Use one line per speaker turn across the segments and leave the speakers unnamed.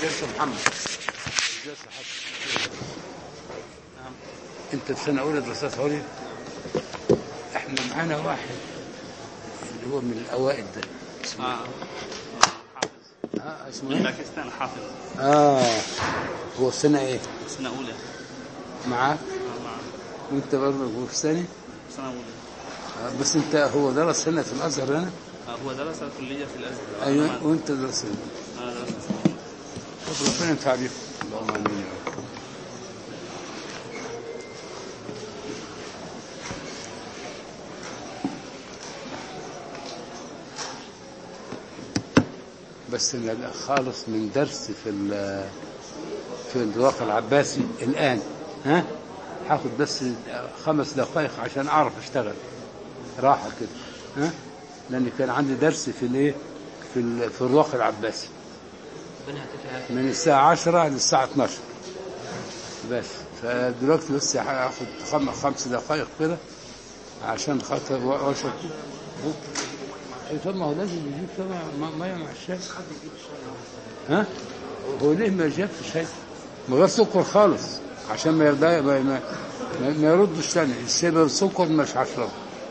جلسة محمد جلسة حسن انت في سنة أولى دراسات عليا احنا معانا واحد اللي هو من الأوائل ده اسمه
آه.
اه
من
اسمه ايه؟
باكستان حافظ
اه هو سنة ايه؟
سنة أولى
معاك
آه، مع
وانت برضه في سنة
سنة أولى
آه بس انت هو درس هنا في الأزهر هنا
آه، هو درس كلية في الأزهر
ايوه
أنا-
وانت درس هنا
أنا درست سنة.
طب ربنا ينفع بيكم اللهم امين يا رب بس أنا خالص من درس في ال- في الواقع العباسي الآن ها هاخد بس خمس دقائق عشان أعرف أشتغل راحة كده ها لأن كان عندي درس في الإيه في ال- في الواقع العباسي من الساعة 10 للساعة 12 بس فدلوقتي بس هاخد خم- خمس دقائق كده عشان خاطر و- واشرب اي طب ما هو لازم يجيب طبعا م- ميه مع الشاي ها هو ليه ما جابش شاي من غير سكر خالص عشان ما يرضى ما, ما, ما, ما يردش تاني الشاي بالسكر مش هشربه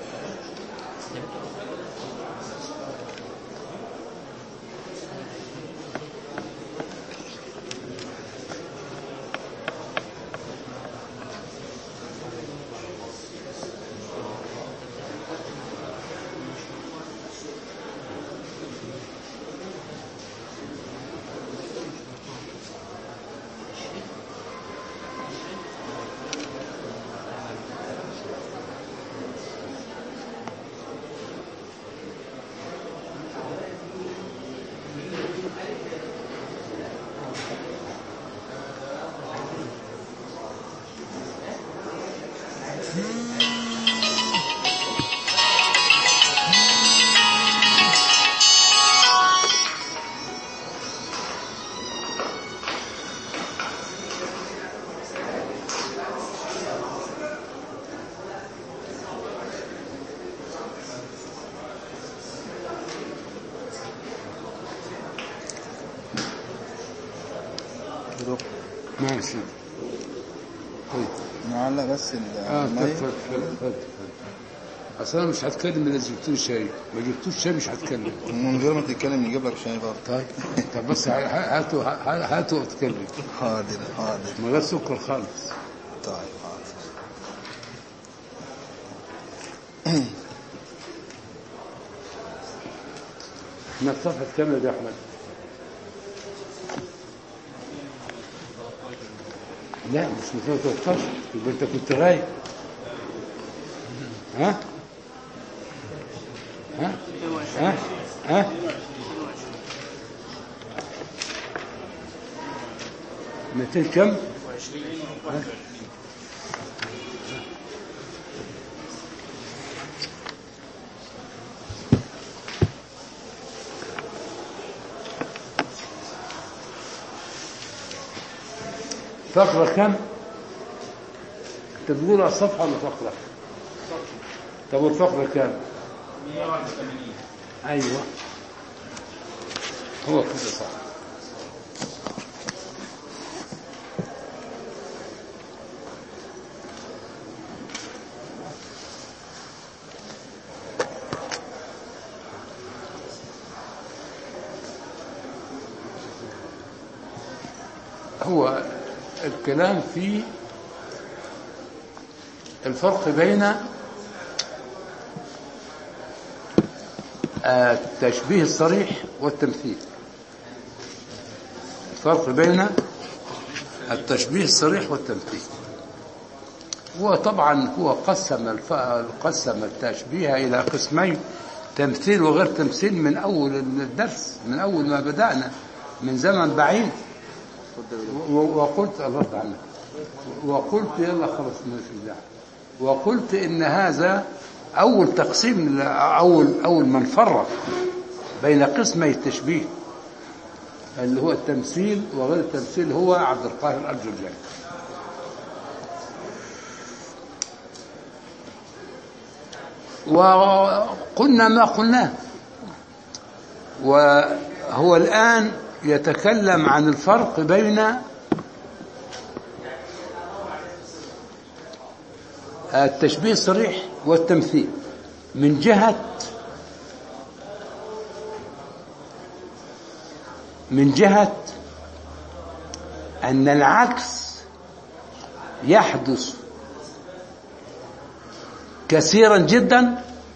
ماشي طيب
معلق بس
اه
المية
اتفضل اتفضل اتفضل اصل انا مش هتكلم الا جبتوا شاي ما جبتوش شاي مش هتكلم
من غير ما تتكلم يجيب لك شاي برضه
طيب طب بس ه- ه- هاتوا ه- هاتوا اتكلم
حاضر حاضر
من غير سكر خالص
طيب حاضر
احنا في صفحه كام يا احمد؟ لا مش 213 يبقى انت كنت غايب ها؟ ها؟ ها؟ ها؟ ميتين كم؟ فقرة كم؟ انت بتقول على الصفحة ولا فقرة؟ طب والفقرة كم؟ 181 ايوه هو كده صح هو الكلام في الفرق بين التشبيه الصريح والتمثيل الفرق بين التشبيه الصريح والتمثيل هو طبعا هو قسم الف... قسم التشبيه الى قسمين تمثيل وغير تمثيل من اول الدرس من اول ما بدانا من زمن بعيد و- وقلت الله عنك وقلت يلا خلاص ماشي داعي وقلت ان هذا اول تقسيم اول اول من فرق بين قسمي التشبيه اللي هو التمثيل وغير التمثيل هو عبد القاهر الجرجاني وقلنا ما قلناه وهو الآن يتكلم عن الفرق بين التشبيه الصريح والتمثيل من جهة من جهة أن العكس يحدث كثيرا جدا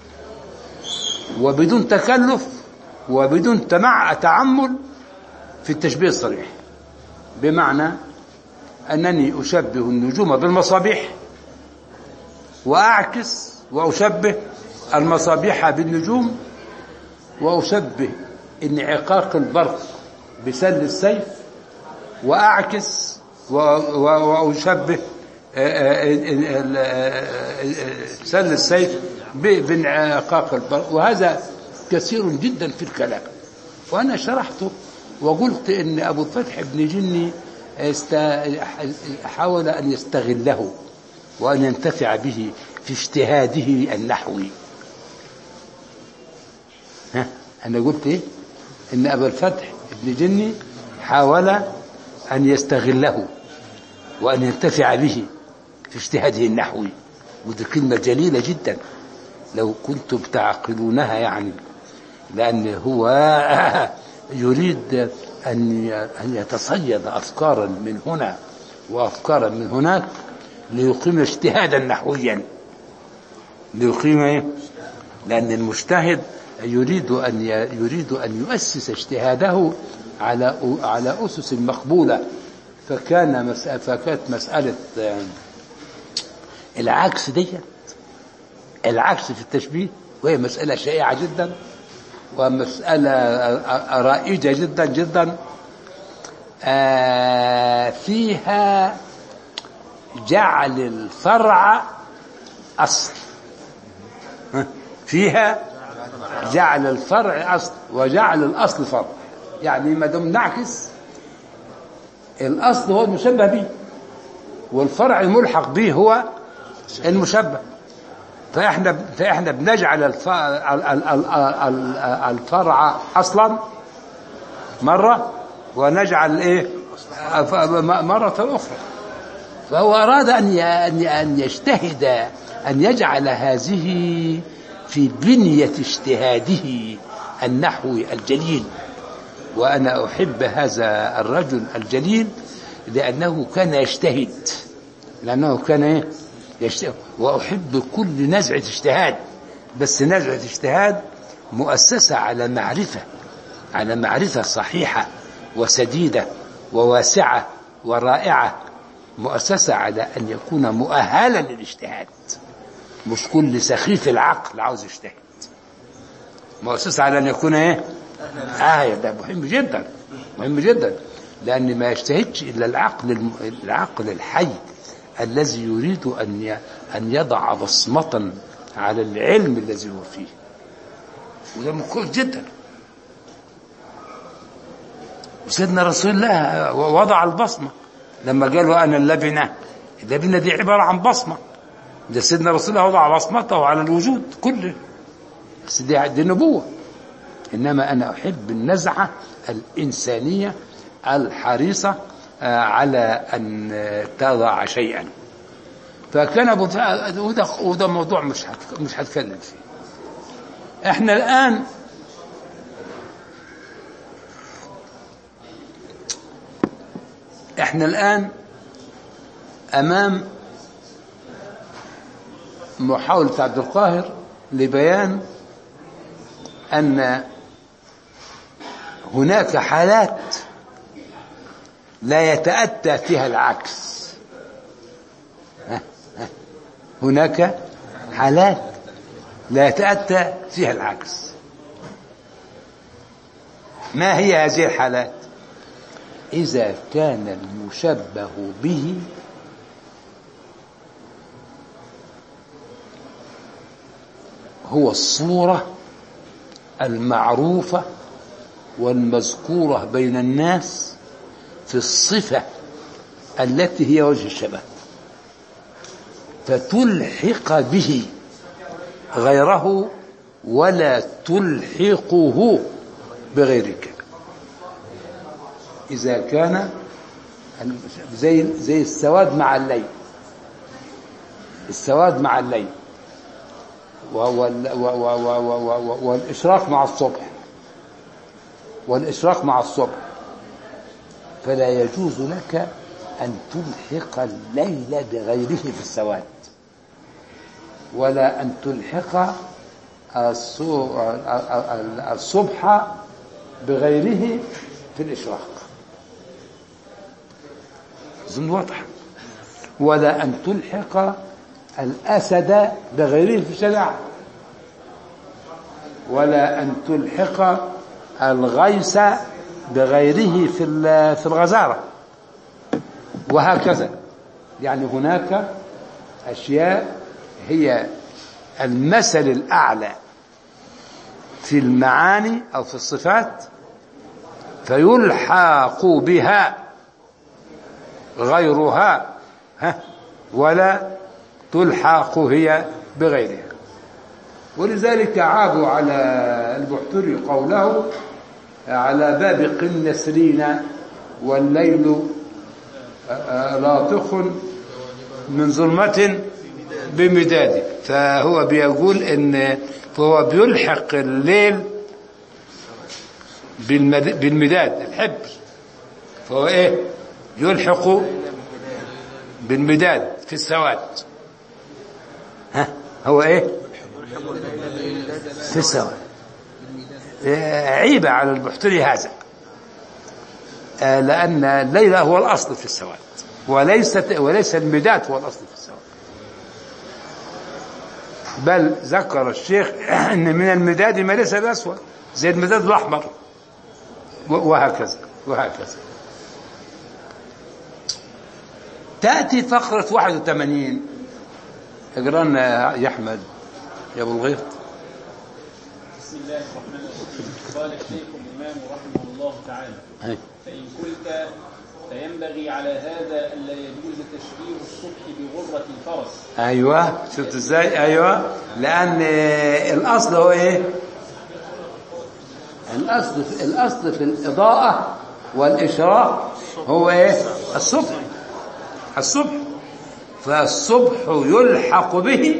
وبدون تكلف وبدون تمع تعمل في التشبيه الصريح بمعنى أنني أشبه النجوم بالمصابيح وأعكس وأشبه المصابيح بالنجوم وأشبه انعقاق البرق بسل السيف وأعكس و- و- وأشبه آه، آه، آه، سل السيف ب- بانعقاق البرق وهذا كثير جدا في الكلام وأنا شرحته وقلت إن أبو الفتح بن جني است- حاول أن يستغله وأن ينتفع به في اجتهاده النحوي ها أنا قلت إيه إن أبا الفتح ابن جني حاول أن يستغله وأن ينتفع به في اجتهاده النحوي ودي كلمة جليلة جدا لو كنتم تعقلونها يعني لأن هو يريد أن أن يتصيد أفكارا من هنا وأفكارا من هناك ليقيم اجتهادا نحويا ليقيم إيه؟ لأن المجتهد يريد أن ي- يريد أن يؤسس اجتهاده على على أسس مقبولة فكان مس- فكانت مسألة آه، العكس ديت العكس في التشبيه وهي مسألة شائعة جدا ومسألة آه، رائجة جدا جدا آه، فيها جعل الفرع أصل ها؟ فيها جعل الفرع أصل وجعل الأصل فرع يعني ما دام نعكس الأصل هو المشبه به والفرع الملحق به هو المشبه فإحنا فإحنا بنجعل الف- ال- ال- ال- ال- الفرع أصلا مرة ونجعل إيه ف- مرة أخرى فهو أراد أن ي- أن ي- أن يجتهد أن يجعل هذه في بنية اجتهاده النحوي الجليل وأنا أحب هذا الرجل الجليل لأنه كان يجتهد لأنه كان إيه؟ يجتهد وأحب كل نزعة اجتهاد بس نزعة اجتهاد مؤسسة على معرفة على معرفة صحيحة وسديدة وواسعة ورائعة مؤسسة على أن يكون مؤهلا للاجتهاد مش كل سخيف العقل عاوز يجتهد مؤسسة على أن يكون إيه؟ آية ده مهم جدا مهم جدا لأن ما يجتهدش إلا العقل الم... العقل الحي الذي يريد أن ي... أن يضع بصمة على العلم الذي هو فيه وده مكوس جدا وسيدنا رسول الله وضع البصمة لما قالوا أنا اللبنة اللبنة دي عبارة عن بصمة ده سيدنا رسول الله وضع بصمته على الوجود كله بس دي, دي نبوة إنما أنا أحب النزعة الإنسانية الحريصة آه، على أن آه، تضع شيئا فكان أبو ف- وده, وده موضوع مش هت- مش هتكلم فيه احنا الآن احنا الآن أمام محاولة عبد القاهر لبيان أن هناك حالات لا يتأتى فيها العكس ها؟ ها؟ هناك حالات لا يتأتى فيها العكس ما هي هذه الحالات إذا كان المشبه به هو الصورة المعروفة والمذكورة بين الناس في الصفة التي هي وجه الشبه فتلحق به غيره ولا تلحقه بغيرك إذا كان زي زي السواد مع الليل السواد مع الليل وهو ال- و- و- و- و- و- والإشراق مع الصبح والإشراق مع الصبح فلا يجوز لك أن تلحق الليل بغيره في السواد ولا أن تلحق الصو- الصبح بغيره في الإشراق أظن واضح ولا أن تلحق الأسد بغيره في الشجاعة ولا أن تلحق الغيث بغيره في ال- في الغزارة وهكذا يعني هناك أشياء هي المثل الأعلى في المعاني أو في الصفات فيلحق بها غيرها ها ولا تلحق هي بغيرها ولذلك عابوا على البحتري قوله على باب قنسرين والليل لاطخ من ظلمة بمداد فهو بيقول ان فهو بيلحق الليل بالمد- بالمداد الحبر فهو ايه يلحق بالمداد في السواد ها هو ايه في السواد آه، عيب على البحتري هذا آه، لأن الليل هو الأصل في السواد وليست وليس المداد هو الأصل في السواد بل ذكر الشيخ أن من المداد ما ليس الأسود زي المداد الأحمر و- وهكذا وهكذا تأتي فقرة 81 اقرا لنا يا أحمد يا أبو الغيط
بسم الله الرحمن الرحيم قال الشيخ الإمام رحمه الله تعالى
هاي.
فإن قلت فينبغي على هذا ألا يجوز تشبيه الصبح بغرة الفرس
ايوه شفت ازاي ايوه لان آه، الاصل هو ايه الاصل في الاصل في الاضاءه والاشراق هو ايه الصبح الصبح فالصبح يلحق به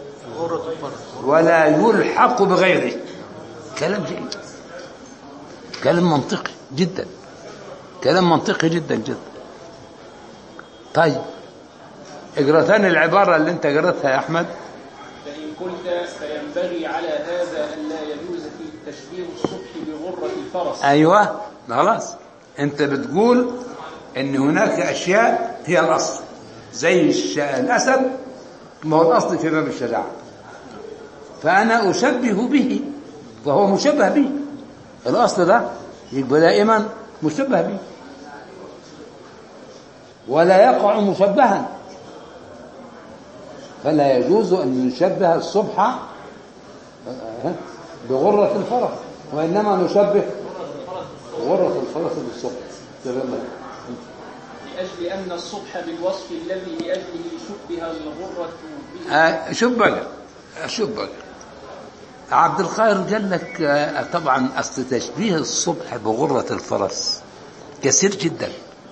ولا يلحق بغيره كلام جيد كلام منطقي جدا كلام منطقي جدا جدا طيب اقرا ثاني العبارة اللي انت قرأتها يا احمد
فإن قلت فينبغي على هذا ألا يجوز في تشبيه الصبح بغرة الفرس
ايوه خلاص انت بتقول ان هناك اشياء هي الاصل زي الش... الاسد ما هو الاصل في باب الشجاعة فانا اشبه به وهو مشبه به الاصل ده يبقى دائما مشبه به ولا يقع مشبها فلا يجوز ان نشبه الصبح بغرة الفرس وإنما نشبه غرة الفرس بالصبح تمام.
لأجل أن الصبح بالوصف الذي لأجله شبه الغرة به
آه، شوف بقى شوف بقى عبد القاهر قال لك آه، طبعا أصل تشبيه الصبح بغرة الفرس كثير جدا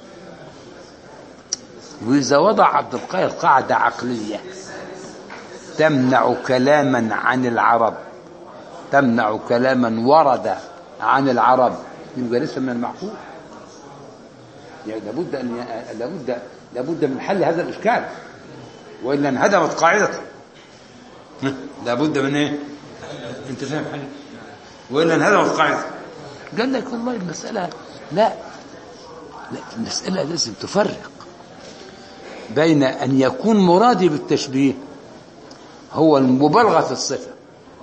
وإذا وضع عبد القاهر قاعدة عقلية تمنع كلاما عن العرب تمنع كلاما ورد عن العرب يبقى ليس من المعقول يعني لابد ان ي- لابد لابد من حل هذا الاشكال والا انهدمت قاعدته ها؟ لابد من ايه انت فاهم حاجه والا انهدمت قاعدته قال لك والله المساله لا لا المساله لازم تفرق بين ان يكون مرادي بالتشبيه هو المبالغه في الصفه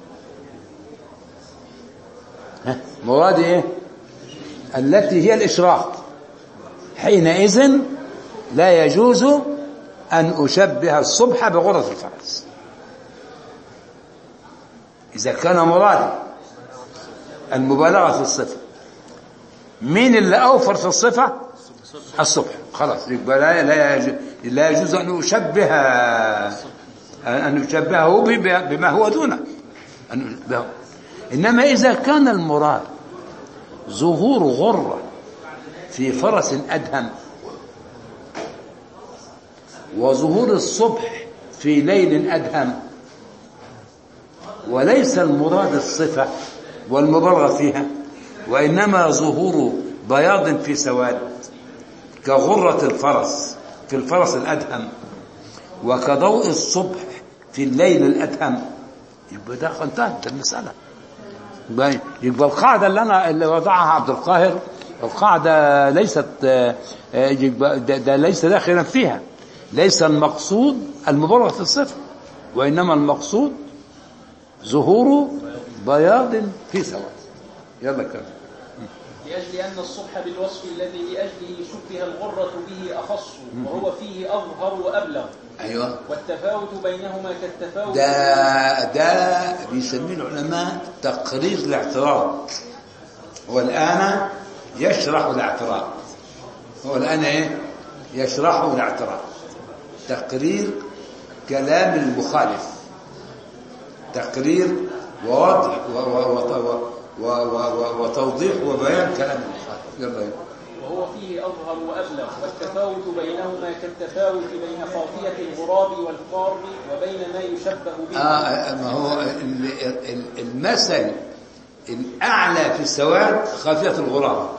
ها؟ مرادي ايه التي هي الاشراق حينئذ لا يجوز أن أشبه الصبح بغرة الفرس إذا كان مرادي المبالغة في الصفة مين اللي أوفر في الصفة الصبح خلاص يبقى لا لا يجوز, لا يجوز أن أشبه أن أشبهه ب- بما هو دونه أن أشبهه. إنما إذا كان المراد ظهور غرة في فرس أدهم وظهور الصبح في ليل أدهم وليس المراد الصفة والمبالغة فيها وإنما ظهور بياض في سواد كغرة الفرس في الفرس الأدهم وكضوء الصبح في الليل الأدهم يبقى ده انتهت المسألة يبقى يبقى القاعدة اللي أنا اللي وضعها عبد القاهر القاعدة ليست آه، آه، يبقى ده, ده ليس داخلا فيها ليس المقصود المبالغة في الصفة وإنما المقصود ظهور بياض في سواد يلا كمل
لأجل أن الصبح بالوصف الذي لأجله شبه الغرة به أخص وهو فيه أظهر وأبلغ
أيوه
والتفاوت بينهما كالتفاوت
ده ده بيسميه العلماء تقرير الاعتراض هو الآن يشرح الاعتراض هو الآن إيه يشرح الاعتراض تقرير كلام المخالف تقرير ووضع و- و- و- و- و- و- وتوضيح وبيان كلام المخالف يلا يلا.
وهو فيه أظهر وأبلغ والتفاوت بينهما كالتفاوت بين خافية الغراب والقارب وبين ما يشبه به
آه ما هو ال- ال- المثل الأعلى في السواد خافية الغراب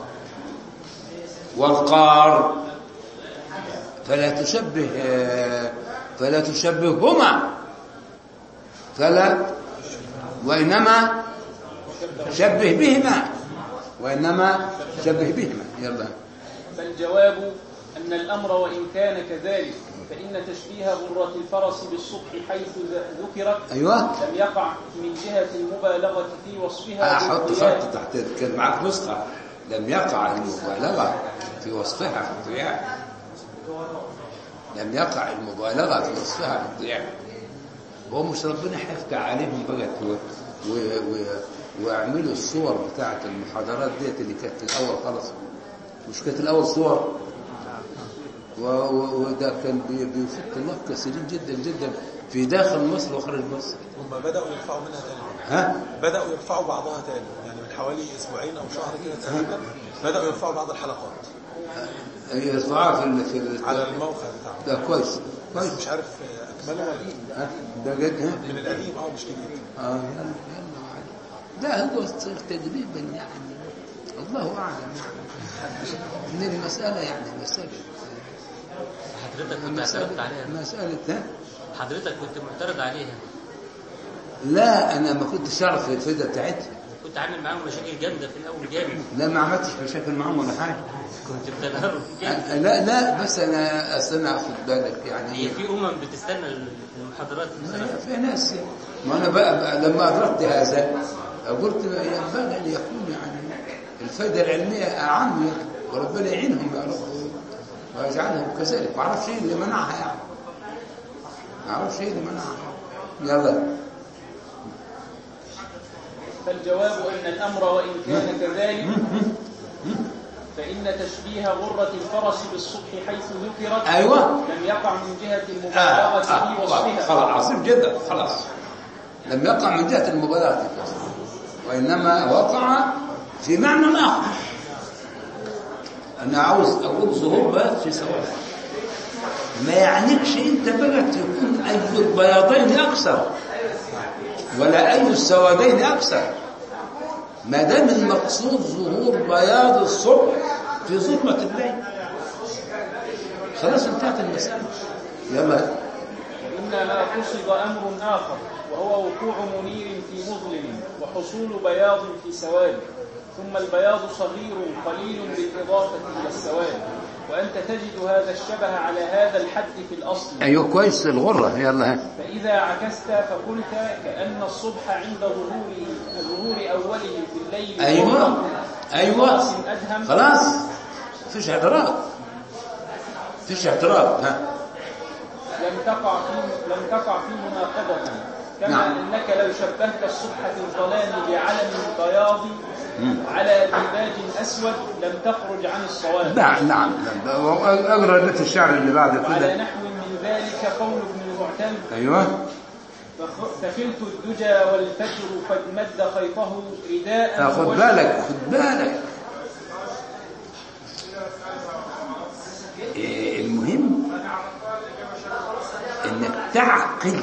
والقار فلا تشبه آه، فلا تشبههما فلا وإنما شبه بهما وإنما شبه بهما يلا
فالجواب أن الأمر وإن كان كذلك فإن تشبيه غرة الفرس بالصبح حيث ذ- ذكرت
أيوه
لم يقع من جهة المبالغة في وصفها
أحط
بالضياء.
خط تحت كان معك نسخة لم يقع المبالغة في وصفها في الضياع لم يقع المبالغة في وصفها في الضياع هو مش ربنا هيفتح عليهم بقى و... و... و... واعملوا الصور بتاعت المحاضرات ديت اللي كانت في الأول خلاص مش كانت الأول صور و... و... وده كان بي... بيفك الله كثيرين جدا جدا في داخل مصر وخارج مصر
هم بدأوا يرفعوا منها تاني
ها
بدأوا يرفعوا بعضها تاني يعني من حوالي أسبوعين أو شهر كده تقريبا بدأوا يرفعوا بعض الحلقات
يرفعوها في ال... في ال...
على الموقع بتاعهم
ده كويس كويس
مش عارف أكملوا ولا إيه.
ها؟ ده جد ها؟
من القديم أه مش جديد
اه يلا يلا عادي. ده هو تصير تدريبا يعني الله اعلم ان المساله يعني مساله
حضرتك كنت اعترضت
مساله
عليها
مساله ها؟
حضرتك كنت معترض عليها
لا انا ما كنتش اعرف الفائده بتاعتها
كنت عامل معاهم مشاكل جامده في الاول جامد
لا ما عملتش مشاكل معاهم ولا حاجه
كنت بتنهرهم جامد
أنا- لا لا بس انا اصل انا اخد بالك يعني
هي في امم بتستنى المحاضرات مثلا
في ناس ما انا بقى, بقى لما ادركت هذا قلت ينبغي ان يكون يعني الفائده العلميه اعم يعني وربنا يعينهم يا رب ويجعلهم كذلك ما اعرفش ايه اللي منعها يعني ما اعرفش ايه اللي منعها يلا
فالجواب أن الأمر وإن كان كذلك فإن تشبيه غرة الفرس بالصبح حيث ذكرت
ايوه
لم يقع من جهة
آه
المبالغة في
آه
وصفها
خلاص عظيم جدا خلاص لم يقع من جهه المبالغه في الوصف وانما وقع في معنى اخر انا عاوز اقول ظهور بياض في سواد ما يعنيكش انت بقى تكون اي البياضين اكثر ولا اي السوادين اكثر ما دام المقصود ظهور بياض الصبح في ظلمه الليل خلاص انتهت المساله يلا
إنما قصد أمر آخر وهو وقوع منير في مظلم وحصول بياض في سواد ثم البياض صغير قليل بالإضافة إلى السواد وأنت تجد هذا الشبه على هذا الحد في الأصل
ايوه كويس الغره يلا ها
فإذا عكست فقلت كأن الصبح عند ظهوره ظهور أوله في الليل
ايوه
ظهر
ايوه
فرس أدهم
خلاص مفيش اعتراض مفيش اعتراض ها
لم تقع في لم تقع في مناقضة كما
نعم.
أنك لو شبهت الصبح في الظلام بعلم بياض على ديباج أسود لم تخرج عن الصواب
نعم نعم نعم. اقرا بيت الشعر اللي بعد
وعلى
كده
نحو من ذلك قول ابن المعتمد
ايوه
فخ- فخلت الدجى والفجر قد مد خيطه رداء
خد
وش-
بالك خد بالك تعقل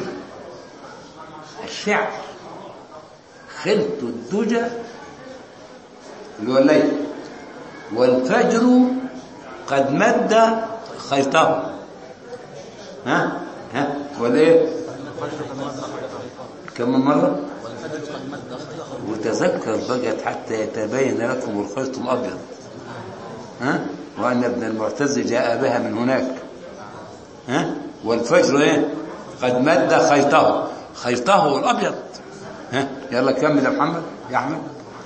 الشعر خلط الدجى اللي هو الليل والفجر قد مد خيطه ها ها ولا ايه كم مرة وتذكر بقت حتى يتبين لكم الخيط الأبيض ها وأن ابن المعتز جاء بها من هناك ها والفجر ايه قد مد خيطه خيطه الأبيض ها يلا كمل يا محمد يا أحمد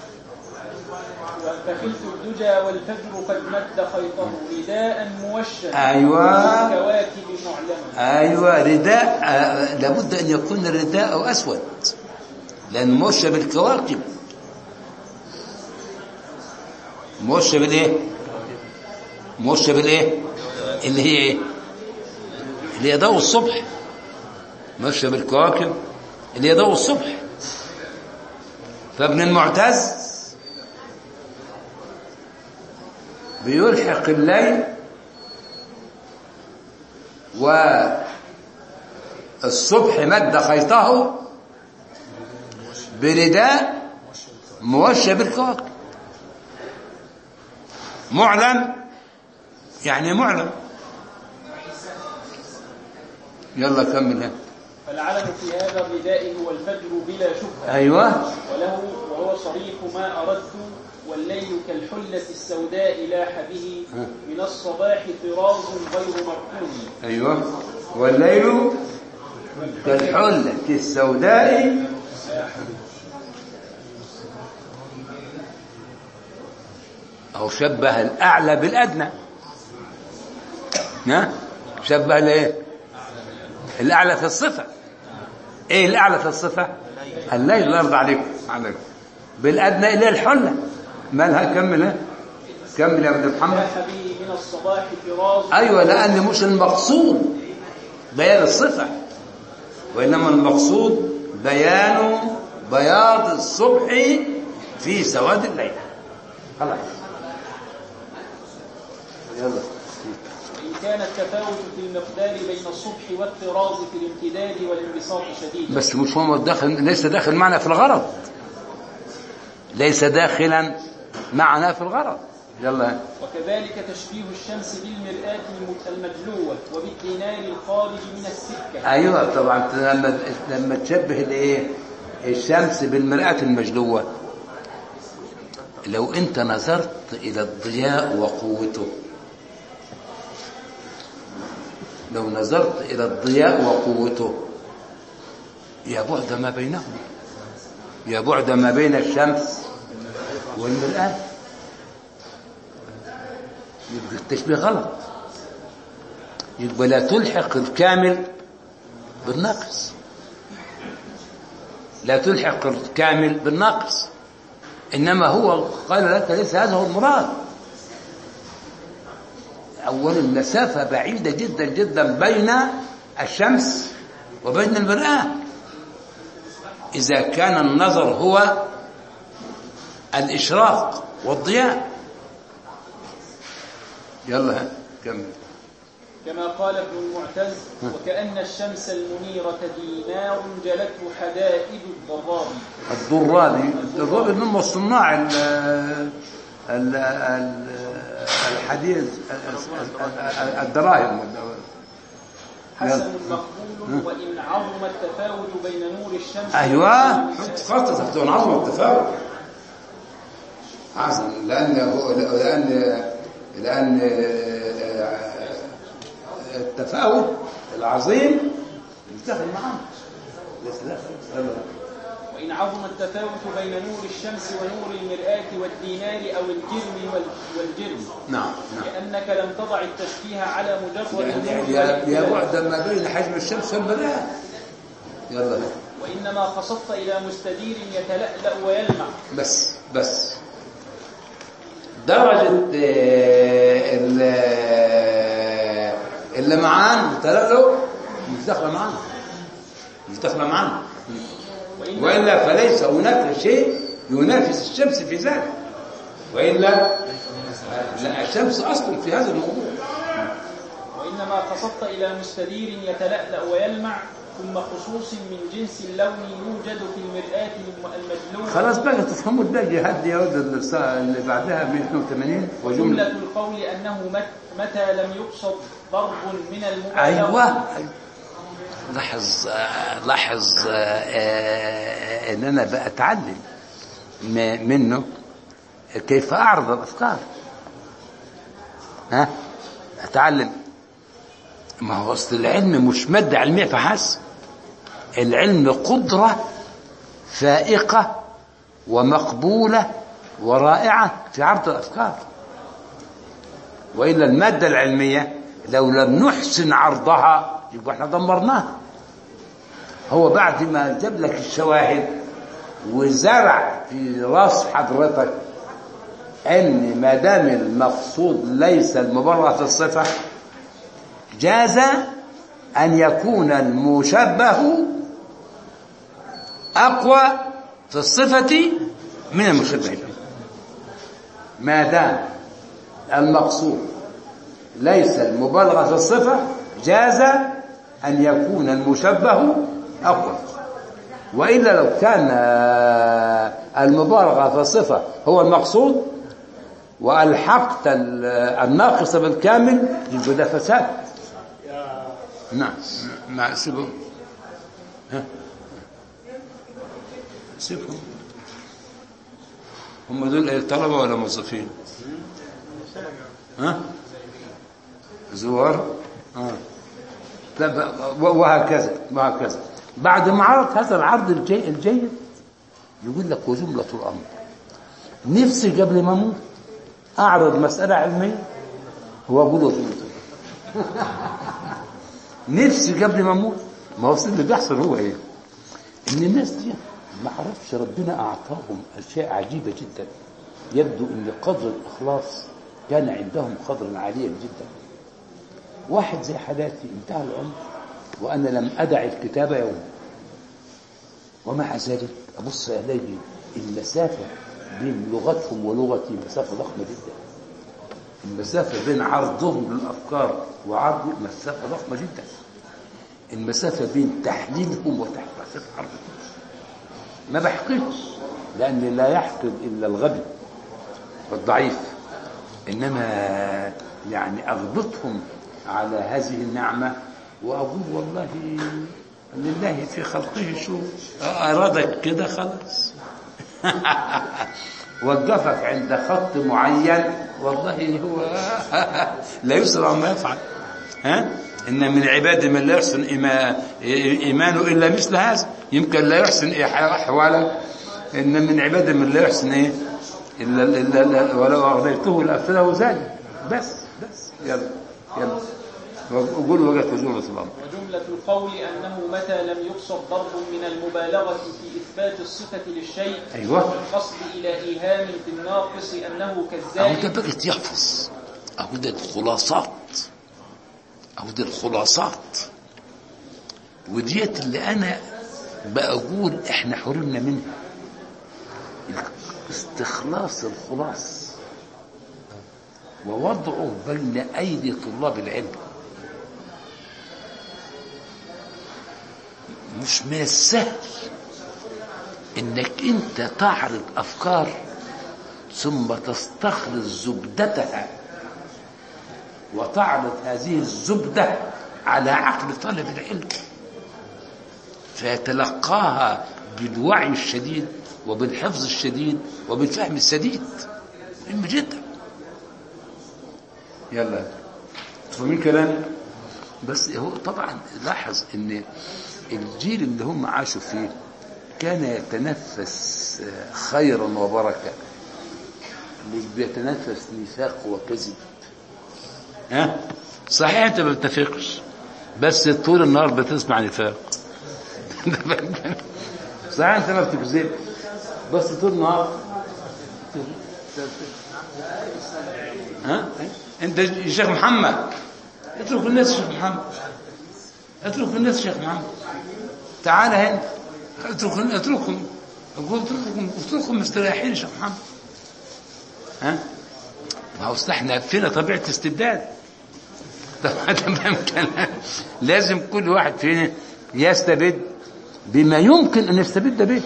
فخلت الدجى والفجر قد مد خيطه رداء موشا
أيوة.
كواكب معلمة
أيوة رداء آه، لابد أن يكون الرداء أسود لأن موشى بالكواكب موشى بالإيه؟ موشى بالإيه؟ اللي هي إيه؟ اللي هي ضوء الصبح موشى بالكواكب اللي هي ضوء الصبح فابن المعتز بيلحق الليل والصبح مد خيطه برداء موشى بالكواكب معلم يعني معلم يلا كمل ها.
فالعلم في هذا الرداء هو الفجر بلا شبهة
ايوه
وله وهو صريح ما أردت والليل كالحلة السوداء لاح به من الصباح طراز غير مركون
ايوه والليل كالحلة السوداء أو شبه الأعلى بالأدنى ها شبه الايه الأعلى في الصفة إيه الأعلى في الصفة الليل لا يرضى عليكم عليكم بالأدنى إلى الحلة مالها كمل ها؟ كمل يا ابن محمد
لاح به من الصباح طراز
أيوة لأن مش المقصود بيان الصفة وإنما المقصود بيان بياض الصبح في سواد الليل خلاص يلا
وإن كان التفاوت في المقدار بين الصبح والطراز في الامتداد والانبساط شديد
بس مش هو داخل ليس داخل معنا في الغرض ليس داخلا معنا في الغرض يلا
وكذلك تشبيه الشمس بالمرآة المت- المدلوة وبالدينار الخارج من السكة
ايوه طبعا لما لما تشبه الايه الشمس بالمرآة المجلوة لو انت نظرت الى الضياء وقوته لو نظرت الى الضياء وقوته يا بعد ما بينهم يا بعد ما بين الشمس والمرآة يبقى التشبيه غلط يبقى لا تلحق الكامل بالناقص لا تلحق الكامل بالناقص إنما هو قال لك ليس هذا هو المراد أولا المسافة بعيدة جدا جدا بين الشمس وبين المرآة إذا كان النظر هو الإشراق والضياء يلا ها كمل
كما قال ابن المعتز وكأن الشمس المنيرة دينار جلته حدائد الضراب
الضرابي الضرابي اللي هم صناع ال ال ال الحديث الدراهم
حسن مقبول وإن عظم التفاوت بين نور الشمس
ايوه
ونور
حط
الشمس.
خط تحت عظمه التفاوت عظم لان هو لان لان التفاوت العظيم يتدخل معاه ليس داخل يلا.
وإن عظم التفاوت بين نور الشمس ونور المرآة والدينار أو الجرم وال- والجرم
نعم نعم
لأنك لم تضع التشبيه على مجرد
يعني
النور
يا يا
والاختلاف.
بعد ما بين حجم الشمس والمرآة يلا
وإنما قصدت إلى مستدير يتلألأ ويلمع
بس بس درجة آه، ال- آه، اللمعان والتلألؤ مش داخلة معانا مش داخلة معانا
وإن
وإلا فليس هناك شيء ينافس الشمس في ذلك وإلا لا الشمس أصل في هذا الموضوع
وإنما كما قصدت إلى مستدير يتلألأ ويلمع ثم خصوص من جنس اللون يوجد في المرآة المجلوة
خلاص بقى تفهموا الباقي هدي يا ولد الساعة اللي بعدها 182
جملة
وجملة
القول أنه مت متى لم يقصد ضرب من المبالغة
ايوه لاحظ آه، لاحظ آه، آه، ان انا بقى اتعلم م- منه كيف اعرض الافكار ها اتعلم ما هو اصل العلم مش ماده علميه فحسب العلم قدره فائقه ومقبوله ورائعه في عرض الافكار والا الماده العلميه لو لم نحسن عرضها يبقى احنا دمرناها هو بعد ما جاب لك الشواهد وزرع في راس حضرتك ان ما دام المقصود ليس المبرر في الصفه جاز ان يكون المشبه اقوى في الصفه من المشبه به ما دام المقصود ليس المبالغه في الصفه جاز ان يكون المشبه اقوى والا لو كان آه، المبالغه في الصفه هو المقصود والحقت ال- الناقص بالكامل يبقى ده فساد نعم مع سيبهم ها سيبهم هم دول ايه طلبه ولا موظفين ها زوار اه لا ب- وهكذا وهكذا بعد ما عرض هذا العرض الجي الجيد يقول لك وجملة الأمر نفسي قبل ما أموت أعرض مسألة علمية وأقول وجملة الأمر نفسي قبل ما أموت ما هو اللي بيحصل هو إيه؟ إن الناس دي ما عرفش ربنا أعطاهم أشياء عجيبة جدا يبدو إن قدر الإخلاص كان عندهم قدرا عاليا جدا واحد زي حالاتي انتهى العمر وأنا لم أدع الكتاب يوما ومع ذلك أبص ألاقي المسافة بين لغتهم ولغتي مسافة ضخمة جدا المسافة بين عرضهم للأفكار وعرضي مسافة ضخمة جدا المسافة بين تحليلهم وتحقيق عرضهم ما بحققش لأن لا يحقد إلا الغبي والضعيف إنما يعني أغبطهم على هذه النعمة وأقول والله لله في خلقه شو أرادك كده خلاص وقفك عند خط معين والله هو لا يسرع ما يفعل ها إن من عباد من لا يحسن إيما- إيمانه إلا مثل هذا يمكن لا يحسن أحواله إن من عباد من لا يحسن إيه إلا, إلا, إلا ولو أغنيته لأفسده ذلك بس بس يلا يلا وقول وجهة وجوه الإسلام
وجملة القول أنه متى لم يقصد ضرب من المبالغة في إثبات الصفة للشيء
أيوة.
القصد إلى إيهام في الناقص أنه
أهو ده
كالزائد
بقت يحفظ أهو ده الخلاصات أهو ده الخلاصات وديت اللي أنا بقول إحنا حرمنا منها استخلاص الخلاص ووضعه بين أيدي طلاب العلم مش من السهل انك انت تعرض افكار ثم تستخلص زبدتها وتعرض هذه الزبدة على عقل طالب العلم فيتلقاها بالوعي الشديد وبالحفظ الشديد وبالفهم السديد مهم جدا يلا فاهمين كلامي بس هو طبعا لاحظ ان الجيل اللي هم عاشوا فيه كان يتنفس خيرا وبركه مش بيتنفس نفاق وكذب ها صحيح انت ما بتتفقش بس طول النهار بتسمع نفاق صحيح انت ما بتكذب بس طول النهار ها انت يا شيخ محمد اترك الناس يا شيخ محمد اترك الناس يا شيخ محمد تعال هنا اترك اتركهم اقول اتركهم اتركهم مستريحين يا شيخ محمد ها ما هو اصل احنا فينا طبيعه استبداد طبعا تمام كلام لازم كل واحد فينا يستبد بما يمكن ان يستبد به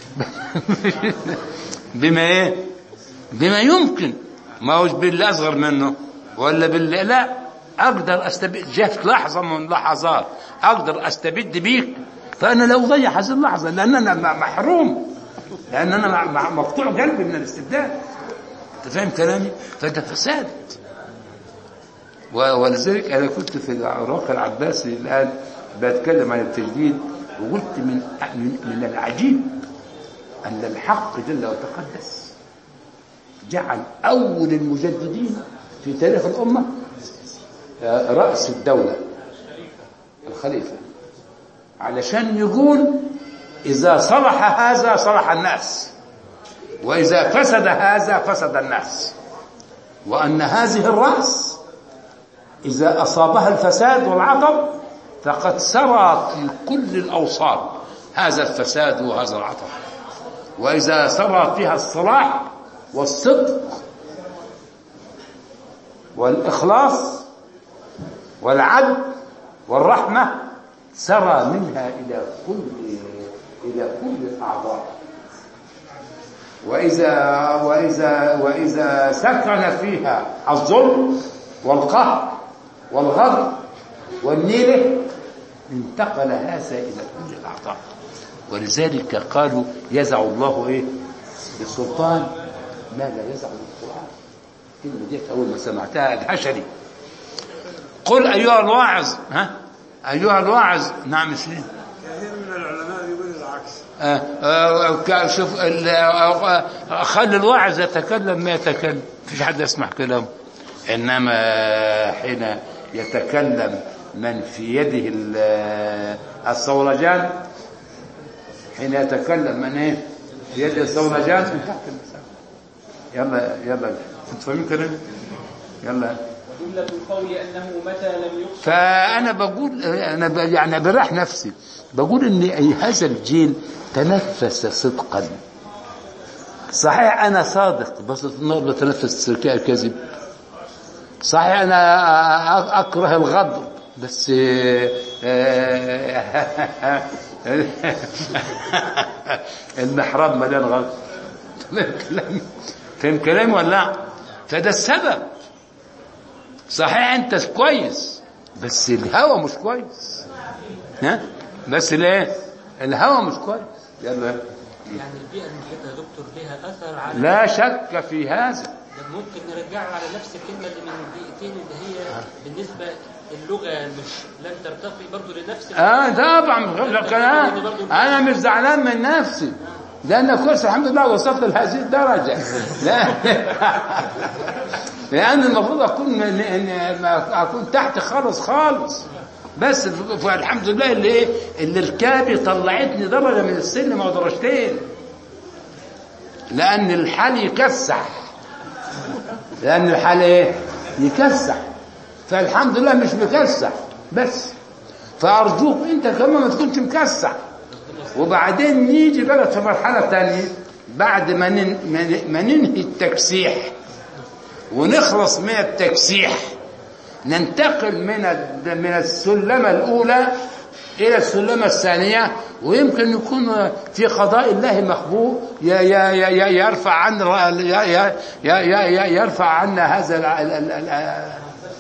بما ايه بما يمكن ما هوش باللي اصغر منه ولا باللي لا اقدر استبد جات لحظه من اللحظات اقدر استبد بيك فانا لا اضيع هذه اللحظه لان انا م- محروم لان انا م- م- مقطوع قلبي من الاستبداد انت فاهم كلامي فده فساد و- ولذلك انا كنت في العراق العباسي الان بتكلم عن التجديد وقلت من من, من العجيب ان الحق جل وتقدس جعل اول المجددين في تاريخ الامه آه، راس الدوله الخليفه علشان يقول اذا صلح هذا صلح الناس واذا فسد هذا فسد الناس وان هذه الراس إذا أصابها الفساد والعطب فقد سرى في كل الأوصال هذا الفساد وهذا العطب وإذا سرى فيها الصلاح والصدق والإخلاص والعدل والرحمة سرى منها إلى كل إلى كل الأعضاء وإذا وإذا وإذا سكن فيها الظلم والقهر والغضب والنيلة انتقل هذا إلى كل الأعضاء ولذلك قالوا يزع الله إيه بالسلطان ما لا يزع بالقرآن الكلمة ديت أول ما سمعتها الحشري قل أيها الواعظ ها أيها الواعظ نعم سليم
كثير من العلماء يقول العكس
آه، آه، كا- شوف ال- آه، آه، خلي الواعظ يتكلم ما يتكلم فيش حد يسمع كلامه انما حين يتكلم من في يده ال- الصولجان حين يتكلم من ايه في يده الصولجان انتهت المسألة يلا يلا انتوا فاهمين كلامي يلا
وجملة القول أنه متى لم يقصد
فانا بقول انا ب- يعني بريح نفسي بقول ان هذا الجيل تنفس صدقا صحيح انا صادق بس النار بتنفس كذب صحيح انا أ- اكره الغضب بس المحراب مليان غضب فاهم كلامي فاهم كلامي ولا لا فده السبب صحيح انت كويس بس الهوى مش كويس ها بس ليه الهوى مش كويس يلا
يعني البيئة المحيطة يا دكتور لها أثر على
لا شك في هذا
ده ممكن نرجعه على نفس الكلمة اللي من دقيقتين اللي هي بالنسبة اللغة مش لن ترتقي برضه لنفس
اه طبعا لكن انا انا مش زعلان من نفسي لان كويس الحمد لله وصلت لهذه الدرجه لا لان المفروض اكون من إن- ما اكون تحت خالص خالص بس فالحمد لله اللي ايه اللي ركابي طلعتني درجه من السلم او درجتين لان الحال يكسح لان الحال ايه يكسح فالحمد لله مش مكسح بس فارجوك انت كمان ما تكونش مكسح وبعدين نيجي بقى في مرحله ثانيه بعد ما نن- ما ن- ما ننهي التكسيح ونخلص من التكسيح ننتقل من ال- من السلمه الاولى الى السلمه الثانيه ويمكن يكون في قضاء الله مخبوء ي- ي- ي- ي- يرفع عنا ي- ي- ي- ي- يرفع عنا هذا ال- ال- ال- ال-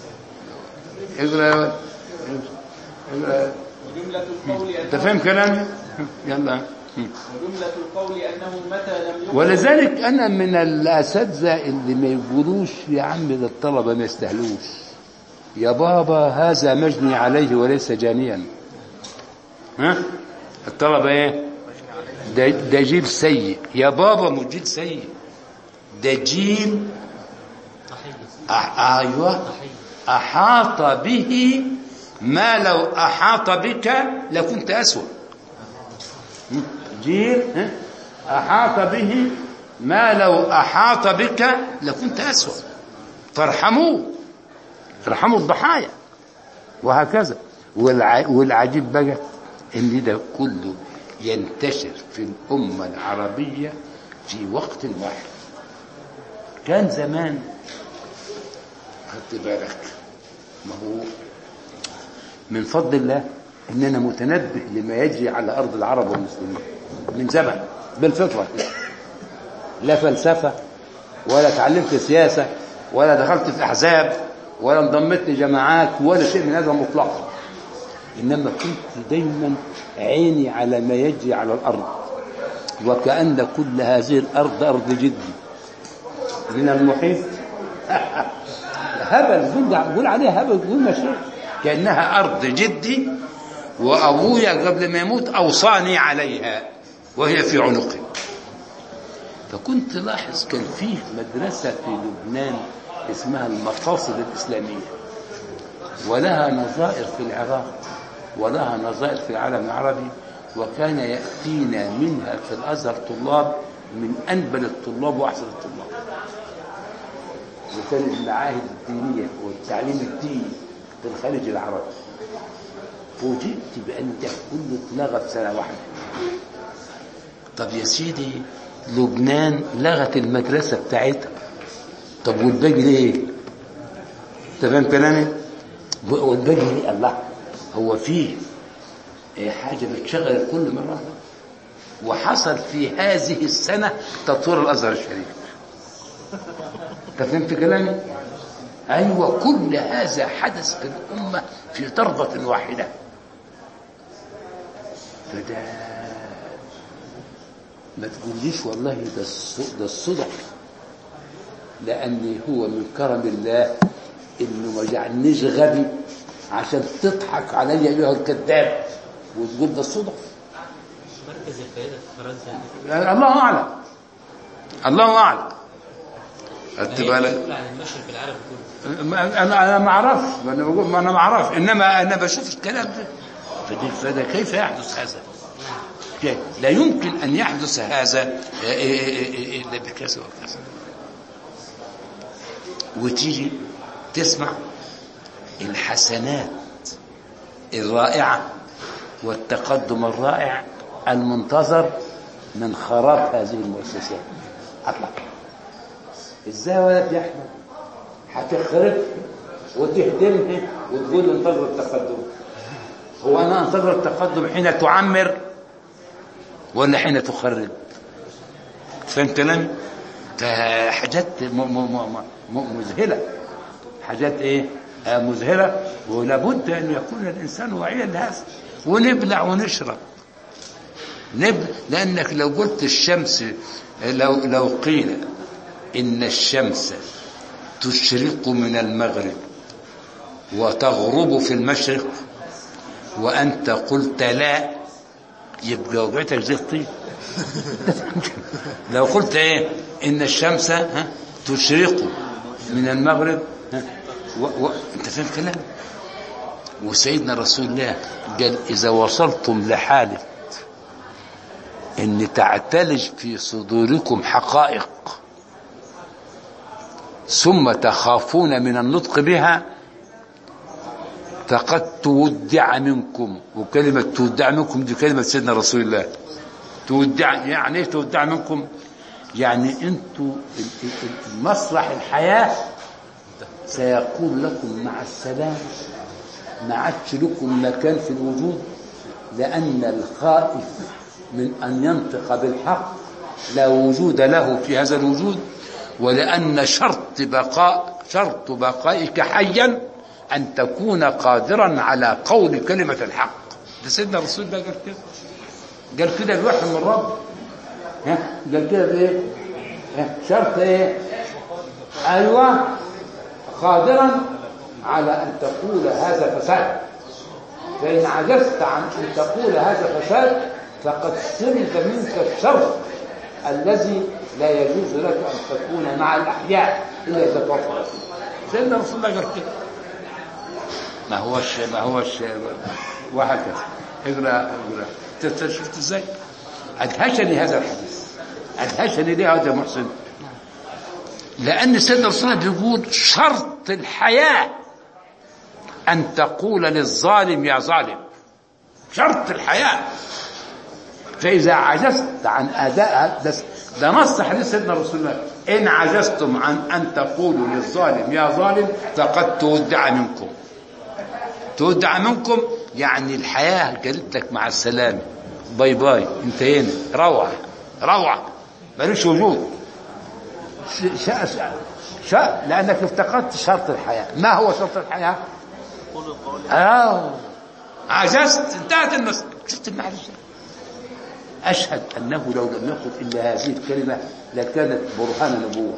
اقرا اقرا
وجملة القول
انت
أنه
فاهم كلامي يلا
وجملة القول أنه متى لم يقصد
ولذلك انا من الاساتذه اللي ما يقولوش يا عم ده الطلبه ما يستاهلوش يا بابا هذا مجني عليه وليس جانيا ها الطلبه ايه ده, ده جيل سيء يا بابا مش جيل سيء ده جيل
ضحية
أح- ايوه
ضحية
احاط به ما لو احاط بك لكنت اسوأ جيل ها؟ احاط به ما لو احاط بك لكنت اسوأ فارحموه ارحموا الضحايا وهكذا والع... والعجيب بقى ان ده كله ينتشر في الامه العربيه في وقت واحد كان زمان خدت بالك ما هو من فضل الله ان انا متنبه لما يجري على ارض العرب والمسلمين من زمن بالفطره لا فلسفه ولا تعلمت سياسه ولا دخلت في احزاب ولا انضمت لجماعات ولا شيء من هذا مطلقا انما كنت دايما عيني على ما يجري على الارض وكأن كل هذه الارض ارض جدي من المحيط هبل قول قول عليها هبل قول ما شئت كأنها أرض جدي وأبويا قبل ما يموت أوصاني عليها وهي في عنقي فكنت لاحظ كان فيه مدرسة في لبنان اسمها المقاصد الإسلامية ولها نظائر في العراق ولها نظائر في العالم العربي وكان يأتينا منها في الأزهر طلاب من أنبل الطلاب وأحسن الطلاب وكان المعاهد الدينية والتعليم الديني في الخليج العربي فوجئت بأن ده كله اتلغى في سنة واحدة طب يا سيدي لبنان لغت المدرسة بتاعتها طب والباقي ليه؟ انت فاهم كلامي؟ والباقي ليه؟ الله هو فيه إيه حاجة بتشغل الكل مرة واحدة. وحصل في هذه السنة تطوير الأزهر الشريف انت فهمت كلامي؟ أيوة كل هذا حدث في الأمة في ضربة واحدة فده ما تقوليش والله ده الص- ده الصدف لأن هو من كرم الله إنه ما جعلنيش غبي عشان تضحك عليا أيها الكذاب وتقول ده الصدف
مركز القيادة في فرنسا
الله أعلم الله أعلم خدت
هي
بالك
مسؤولة عن المشرق العربي كله
ما- انا انا ما اعرفش ما انا بقول ما انا ما اعرفش انما انا بشوف الكلام ده فدي- فده كيف يحدث هذا؟ كيف؟ لا يمكن ان يحدث هذا الا بكذا وكذا وتيجي تسمع الحسنات الرائعه والتقدم الرائع المنتظر من خراب هذه المؤسسات اطلق ازاي يا ولد يا احمد هتخرب وتهدمها وتقول لي انتظر التقدم هو انا انتظر التقدم حين تعمر ولا حين تخرب فهمت كلامي ده حاجات م- م- م- م- مذهله حاجات ايه آه، مذهله ولابد ان يكون الانسان واعيا لهذا ونبلع ونشرب نب... لانك لو قلت الشمس لو لو قيل ان الشمس تشرق من المغرب وتغرب في المشرق وأنت قلت لا يبقى وقعتك زي الطين لو قلت ايه ان الشمس ها تشرق من المغرب ها و... و... انت فاهم كلام وسيدنا رسول الله قال اذا وصلتم لحاله ان تعتلج في صدوركم حقائق ثم تخافون من النطق بها فقد تودع منكم وكلمة تودع منكم دي كلمة سيدنا رسول الله تودع يعني ايه تودع منكم يعني انتوا ال- ال- ال- مسرح الحياة سيقول لكم مع السلامة ما عادش لكم مكان في الوجود لأن الخائف من أن ينطق بالحق لا وجود له في هذا الوجود ولأن شرط بقاء شرط بقائك حيا أن تكون قادرا على قول كلمة الحق ده سيدنا رسول الله قال كده قال كده بوحي من الرب ها قال كده بايه ها شرط ايه ايوه قادرا على ان تقول هذا فساد فان عجزت عن ان تقول هذا فساد فقد سلب منك الشرط الذي لا يجوز لك ان تكون مع الاحياء الا اذا توفر سيدنا رسول الله قال كده ما هوش ما هوش وهكذا اقرا اقرا انت شفت ازاي؟ ادهشني هذا الحديث ادهشني ليه هذا محسن؟ لان سيدنا رسول الله بيقول شرط الحياه ان تقول للظالم يا ظالم شرط الحياه فإذا عجزت عن أداء ده, ده نص حديث سيدنا رسول الله إن عجزتم عن أن تقولوا للظالم يا ظالم فقد تودع منكم تودع منكم يعني الحياة قالت لك مع السلامة باي باي انتهينا روح روح ملوش وجود ش- شاء شاء شاء لأنك افتقدت شرط الحياة ما هو شرط الحياة
قولوا قولي
آه عجزت انتهت المسألة شفت المعنى ازاي؟ أشهد أنه لو لم يقل إلا هذه الكلمة لكانت برهان نبوة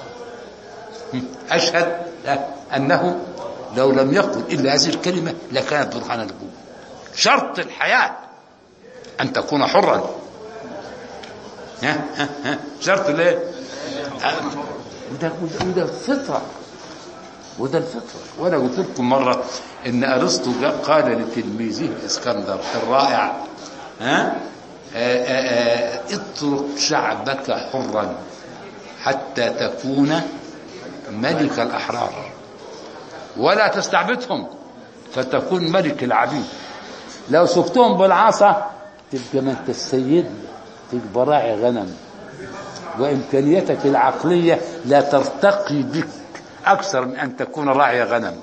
أشهد أنه لو لم يقل إلا هذه الكلمة لكانت برهان نبوة شرط الحياة أن تكون حرا ها ها ها شرط ليه؟ وده وده, وده فطرة وده الفطرة وأنا قلت لكم مرة إن أرسطو جاء قال لتلميذه الإسكندر الرائع ها آآ آآ اترك شعبك حرا حتى تكون ملك الأحرار ولا تستعبدهم فتكون ملك العبيد لو سكتهم بالعصا تبقى ما انت السيد تبقى راعي غنم وإمكانيتك العقلية لا ترتقي بك أكثر من أن تكون راعي غنم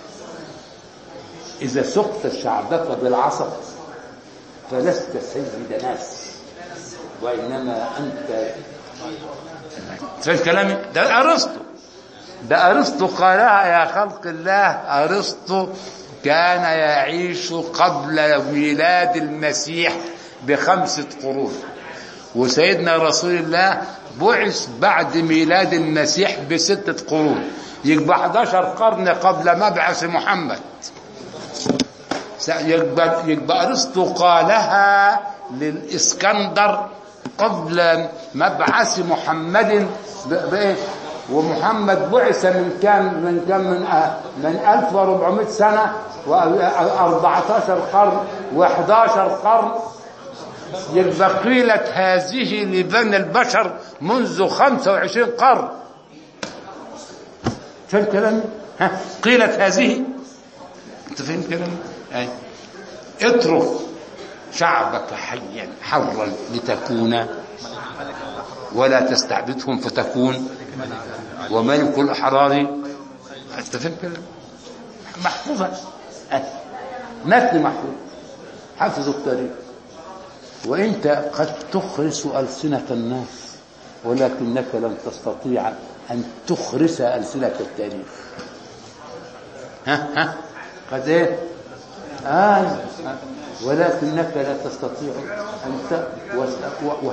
إذا سقت شعبك بالعصا فلست سيد ناس وإنما أنت فاهم كلامي ده أرسطو ده أرسطو قالها يا خلق الله أرسطو كان يعيش قبل ميلاد المسيح بخمسة قرون وسيدنا رسول الله بعث بعد ميلاد المسيح بستة قرون يبقى 11 قرن قبل مبعث محمد يبقى, يبقى أرسطو قالها للإسكندر قبل مبعث محمد ب- بإيه؟ ومحمد بعث من كام من كام من آه من 1400 سنة و14 قرن و11 قرن يبقى قيلت هذه لبني البشر منذ 25 قرن فهم كلامي؟ ها قيلت هذه انت فاهم كلامي؟ أي. اترك شعبك حيا حرا لتكون ولا تستعبدهم فتكون وملك الأحرار انت فاهم كلامي؟ محفوظة أي. متن محفوظ حفظ التاريخ وانت قد تخرس ألسنة الناس ولكنك لن تستطيع أن تخرس ألسنة التاريخ ها ها قد ايه آه ولكنك لا تستطيع أن ت... و... و... و...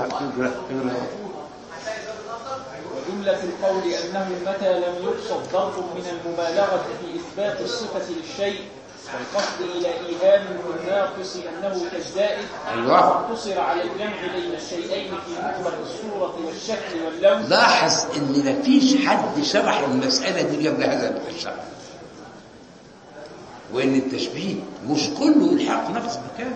وجملة القول أنه متى لم يقصد ضرب من المبالغة في إثبات الصفة للشيء والقصد إلى إيهام الناقص أنه كالزائد
أيوة.
اقتصر على الجمع بين الشيئين في مطلق الصورة والشكل واللون
لاحظ ان مفيش حد شرح المسألة دي قبل هذا الشرح وان التشبيه مش كله الحق نفس مكان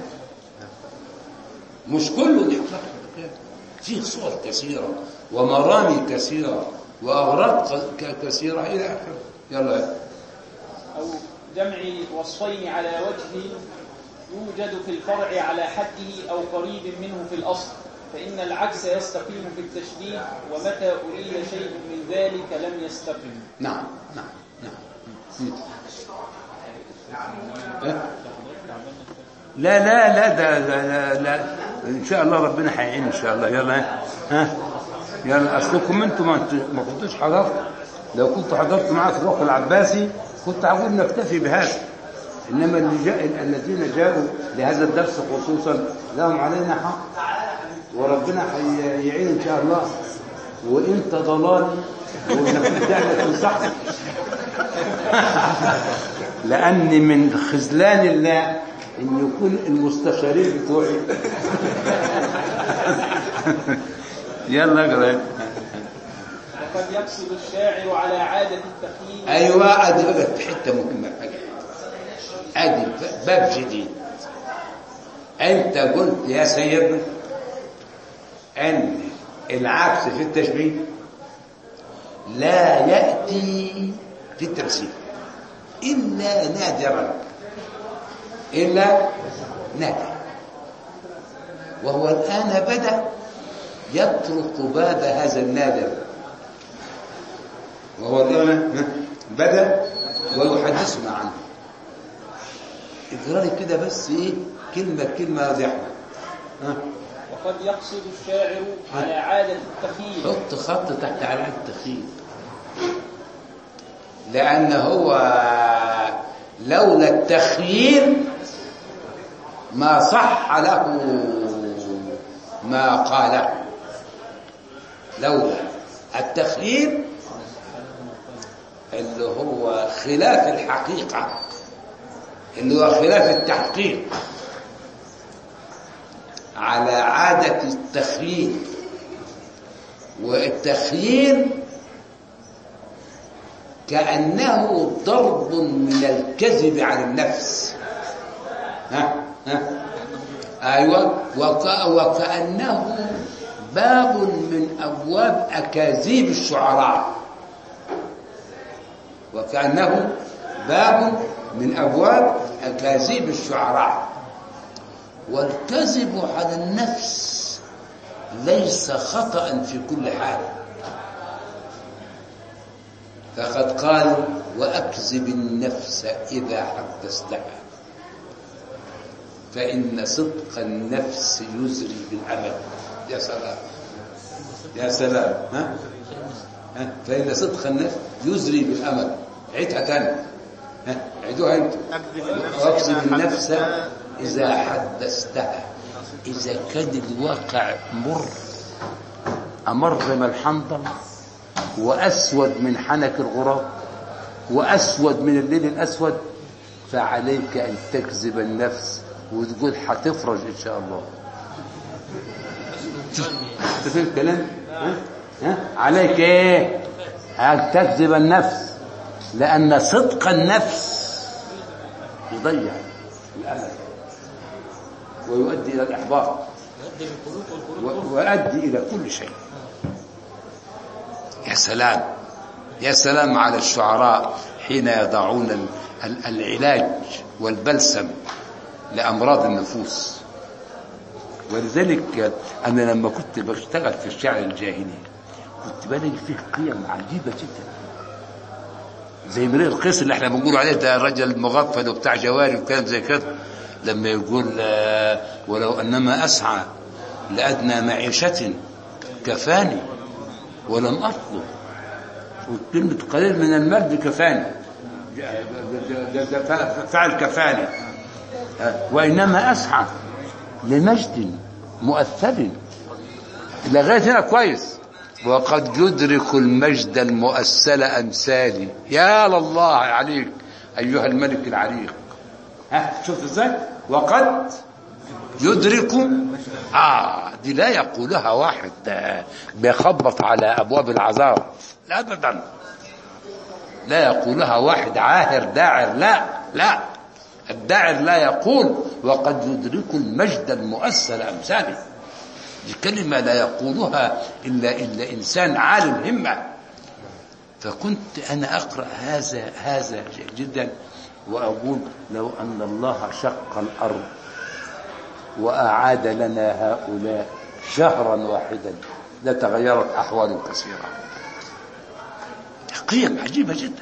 مش كله الحق نفس مكان فيه صور كثيرة ومرامي كثيرة وأغراض ك- كثيرة إلى آخره يلا
أو جمع وصفين على وجه يوجد في الفرع على حده أو قريب منه في الأصل فإن العكس يستقيم في التشبيه ومتى أريد شيء من ذلك لم يستقم
نعم نعم نعم مم. إيه؟ لا لا لا ده لا, لا, لا ان شاء الله ربنا هيعين ان شاء الله يلا ها يلا اصلكم انتم ما انتوا- ما كنتوش حضرت لو كنت حضرت معاك الوقت العباسي كنت عاوز نكتفي بهذا انما اللي جاء الذين جاءوا لهذا الدرس خصوصا لهم علينا حق وربنا هيعين ان شاء الله وانت ضلالي ونبدا لك تنصحك لأن من خذلان الله أن يكون المستشارين بتوعي يلا اقرا
وقد يقصد الشاعر على عادة التقييم
ايوه ادي بقى في حته مهمه حاجه ادي باب جديد انت قلت يا سيدنا ان العكس في التشبيه لا ياتي في التمثيل الا نادرا الا نادرا وهو الآن بدأ يطرق باب هذا النادر وهو الآن بدأ ويحدثنا عنه اقرأ لي كده بس ايه كلمة كلمة واضحة ها
وقد يقصد الشاعر على عادة التخيل
حط خط تحت علامة التخيل لأن هو لولا التخييل ما صح له ما قاله لولا التخييل اللي هو خلاف الحقيقة اللي هو خلاف التحقيق على عادة التخييل والتخييل كأنه ضرب من الكذب على النفس ها ها أيوة وك وكأنه باب من أبواب أكاذيب الشعراء وكأنه باب من أبواب أكاذيب الشعراء والكذب على النفس ليس خطأ في كل حال فقد قال وأكذب النفس إذا حدثتها فإن صدق النفس يزري بالعمل يا سلام يا سلام ها؟ ها؟ فإن صدق النفس يزري بالأمل عيدها تاني ها؟ عيدوها انتوا واكذب النفس إذا حدثتها إذا كان الواقع مر أمر من الحنظل وأسود من حنك الغراب وأسود من الليل الأسود فعليك أن تكذب النفس وتقول هتفرج إن شاء الله أنت فاهم الكلام؟ ها؟ ها؟ عليك إيه؟ أن تكذب النفس لأن صدق النفس يضيع الأمل ويؤدي إلى الإحباط
يؤدي للقنوط والخروج
و- ويؤدي إلى كل شيء يا سلام يا سلام على الشعراء حين يضعون ال- ال- العلاج والبلسم لأمراض النفوس ولذلك أنا لما كنت بشتغل في الشعر الجاهلي كنت بلاقي فيه قيم عجيبة جدا زي امرئ القيس اللي احنا بنقول عليه ده الرجل مغفل وبتاع جواري وكلام زي كده لما يقول آه، ولو انما اسعى لادنى معيشه كفاني ولم اطلب وكلمه قليل من المجد كفاني ده- ده- ده- ده فعل كفاني آه، وانما اسعى لمجد مؤثر لغايه هنا كويس وقد يدرك المجد المؤسل امثالي يا لله عليك ايها الملك العريق ها شوف ازاي وقد يدرك اه دي لا يقولها واحد آه، بيخبط على ابواب العذاب لا ابدا لا يقولها واحد عاهر داعر لا لا الداعر لا يقول وقد يدرك المجد المؤسل امثاله دي كلمة لا يقولها إلا إلا إنسان عالم همة فكنت أنا أقرأ هذا هذا جدا وأقول لو أن الله شق الأرض وأعاد لنا هؤلاء شهرا واحدا لتغيرت أحوال كثيرة قيم عجيبة جدا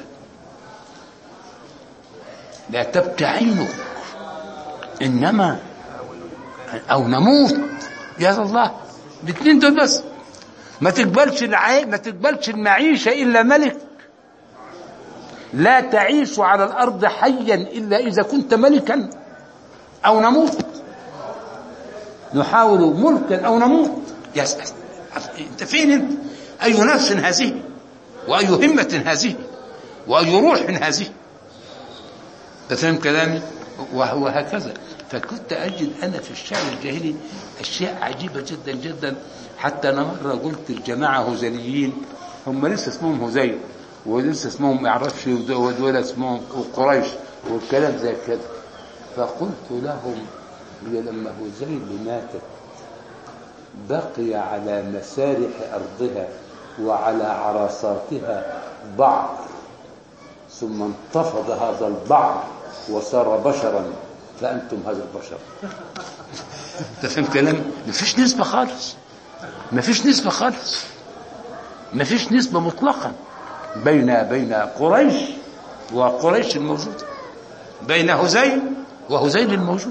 لا تبكي عينك إنما أو نموت يا الله الاثنين دول بس ما تقبلش العي... ما تقبلش المعيشة إلا ملك لا تعيش على الأرض حيا إلا إذا كنت ملكا أو نموت نحاول ملكا أو نموت يا س- أنت فين أنت أي نفس هذه وأي همة هذه وأي روح هذه تفهم كلامي وهو هكذا فكنت أجد أنا في الشعر الجاهلي أشياء عجيبة جدا جدا حتى أنا مرة قلت الجماعة هزليين هم لسه اسمهم هزيل ولسه اسمهم ما يعرفش ودول اسمهم قريش والكلام زي كده فقلت لهم هي لما هزيل ماتت بقي على مسارح أرضها وعلى عرصاتها بعض ثم انتفض هذا البعض وصار بشرا فأنتم هذا البشر انت فاهم كلامي مفيش نسبة خالص مفيش نسبة خالص مفيش نسبة مطلقا بين بين قريش وقريش الموجودة بين هزيل وهزيل الموجود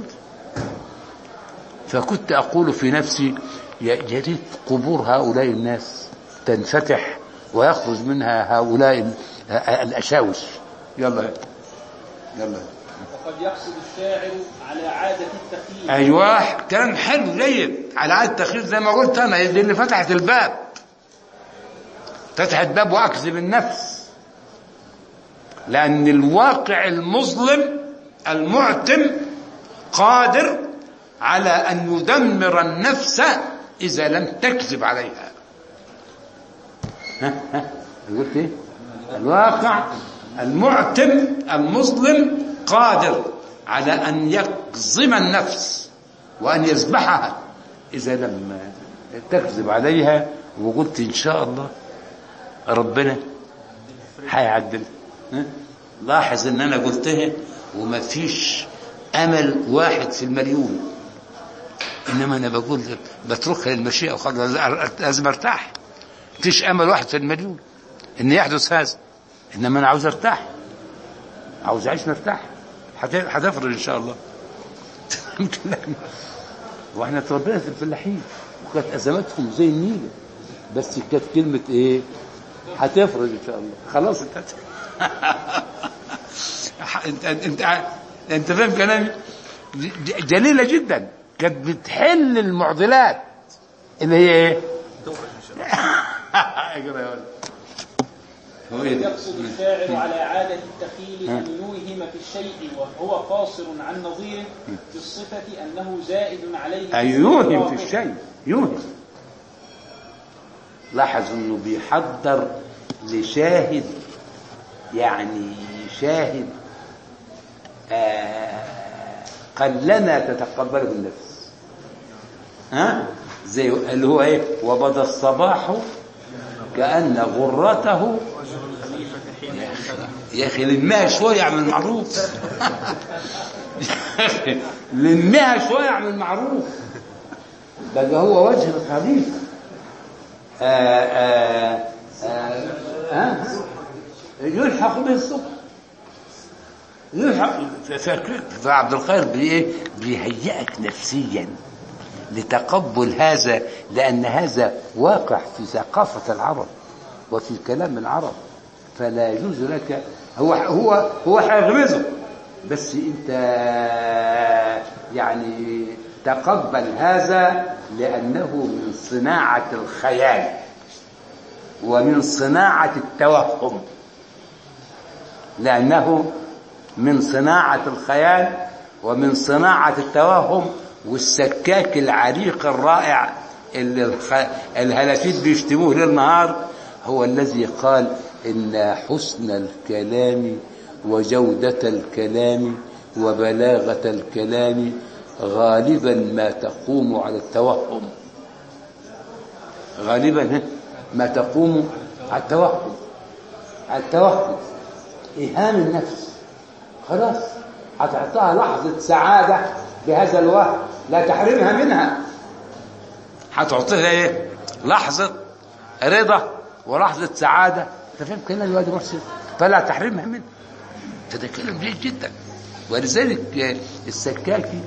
فكنت أقول في نفسي يا يا ريت قبور هؤلاء الناس تنفتح ويخرج منها هؤلاء ال- الأشاوش يلا يلا
وقد يقصد الشاعر على عادة التخييم
ايوه كلام حلو جيد على عاد التخيل زي ما قلت انا دي اللي فتحت الباب فتحت باب واكذب النفس لان الواقع المظلم المعتم قادر على ان يدمر النفس اذا لم تكذب عليها ها ها قلت ايه الواقع المعتم المظلم قادر على ان يكظم النفس وان يذبحها اذا لم تكذب عليها وقلت ان شاء الله ربنا هيعدل ها؟ لاحظ ان انا قلتها وما فيش امل واحد في المليون انما انا بقول بتركها للمشيئه وخلاص لازم ارتاح فيش امل واحد في المليون ان يحدث هذا انما انا عاوز ارتاح عاوز اعيش مرتاح هت- هتفرج ان شاء الله واحنا اتربينا في الفلاحين وكانت ازماتهم زي النيل بس كانت كلمه ايه هتفرج ان شاء الله خلاص انت انت انت انت فاهم كلامي ج- جليله جدا كانت بتحل المعضلات اللي هي ايه اقرا يا ولد. هو ايه ده؟
يقصد الشاعر على عادة التخيل أن يوهم في الشيء وهو قاصر عن نظيره بالصفة أنه زائد عليه
أي يوهم في الشيء يوهم لاحظ انه بيحضر لشاهد يعني شاهد آه قلما تتقبله النفس ها زي اللي هو ايه وبدا الصباح كأن غرته يا اخي لمها شويه اعمل معروف لمها شويه اعمل معروف بقى هو وجه الخليفه آه آه آه آه يلحق به الصبح يلحق فاكر فعبد الخير بايه بيهيئك نفسيا لتقبل هذا لان هذا واقع في ثقافه العرب وفي كلام العرب فلا يجوز لك هو هو هو هيغمزه بس انت يعني تقبل هذا لانه من صناعه الخيال ومن صناعه التوهم لانه من صناعه الخيال ومن صناعه التوهم والسكاك العريق الرائع اللي الخ... الهلافيت بيشتموه ليل نهار هو الذي قال إن حسن الكلام وجودة الكلام وبلاغة الكلام غالبا ما تقوم على التوهم غالبا ما تقوم على التوهم على التوهم إيهام النفس خلاص هتعطيها لحظة سعادة بهذا الوهم لا تحرمها منها هتعطيها ايه لحظة رضا ولحظة سعادة انت فاهم كلام الواد محسن فلا تحرمها منه فده كلام جيد جدا ولذلك السكاكي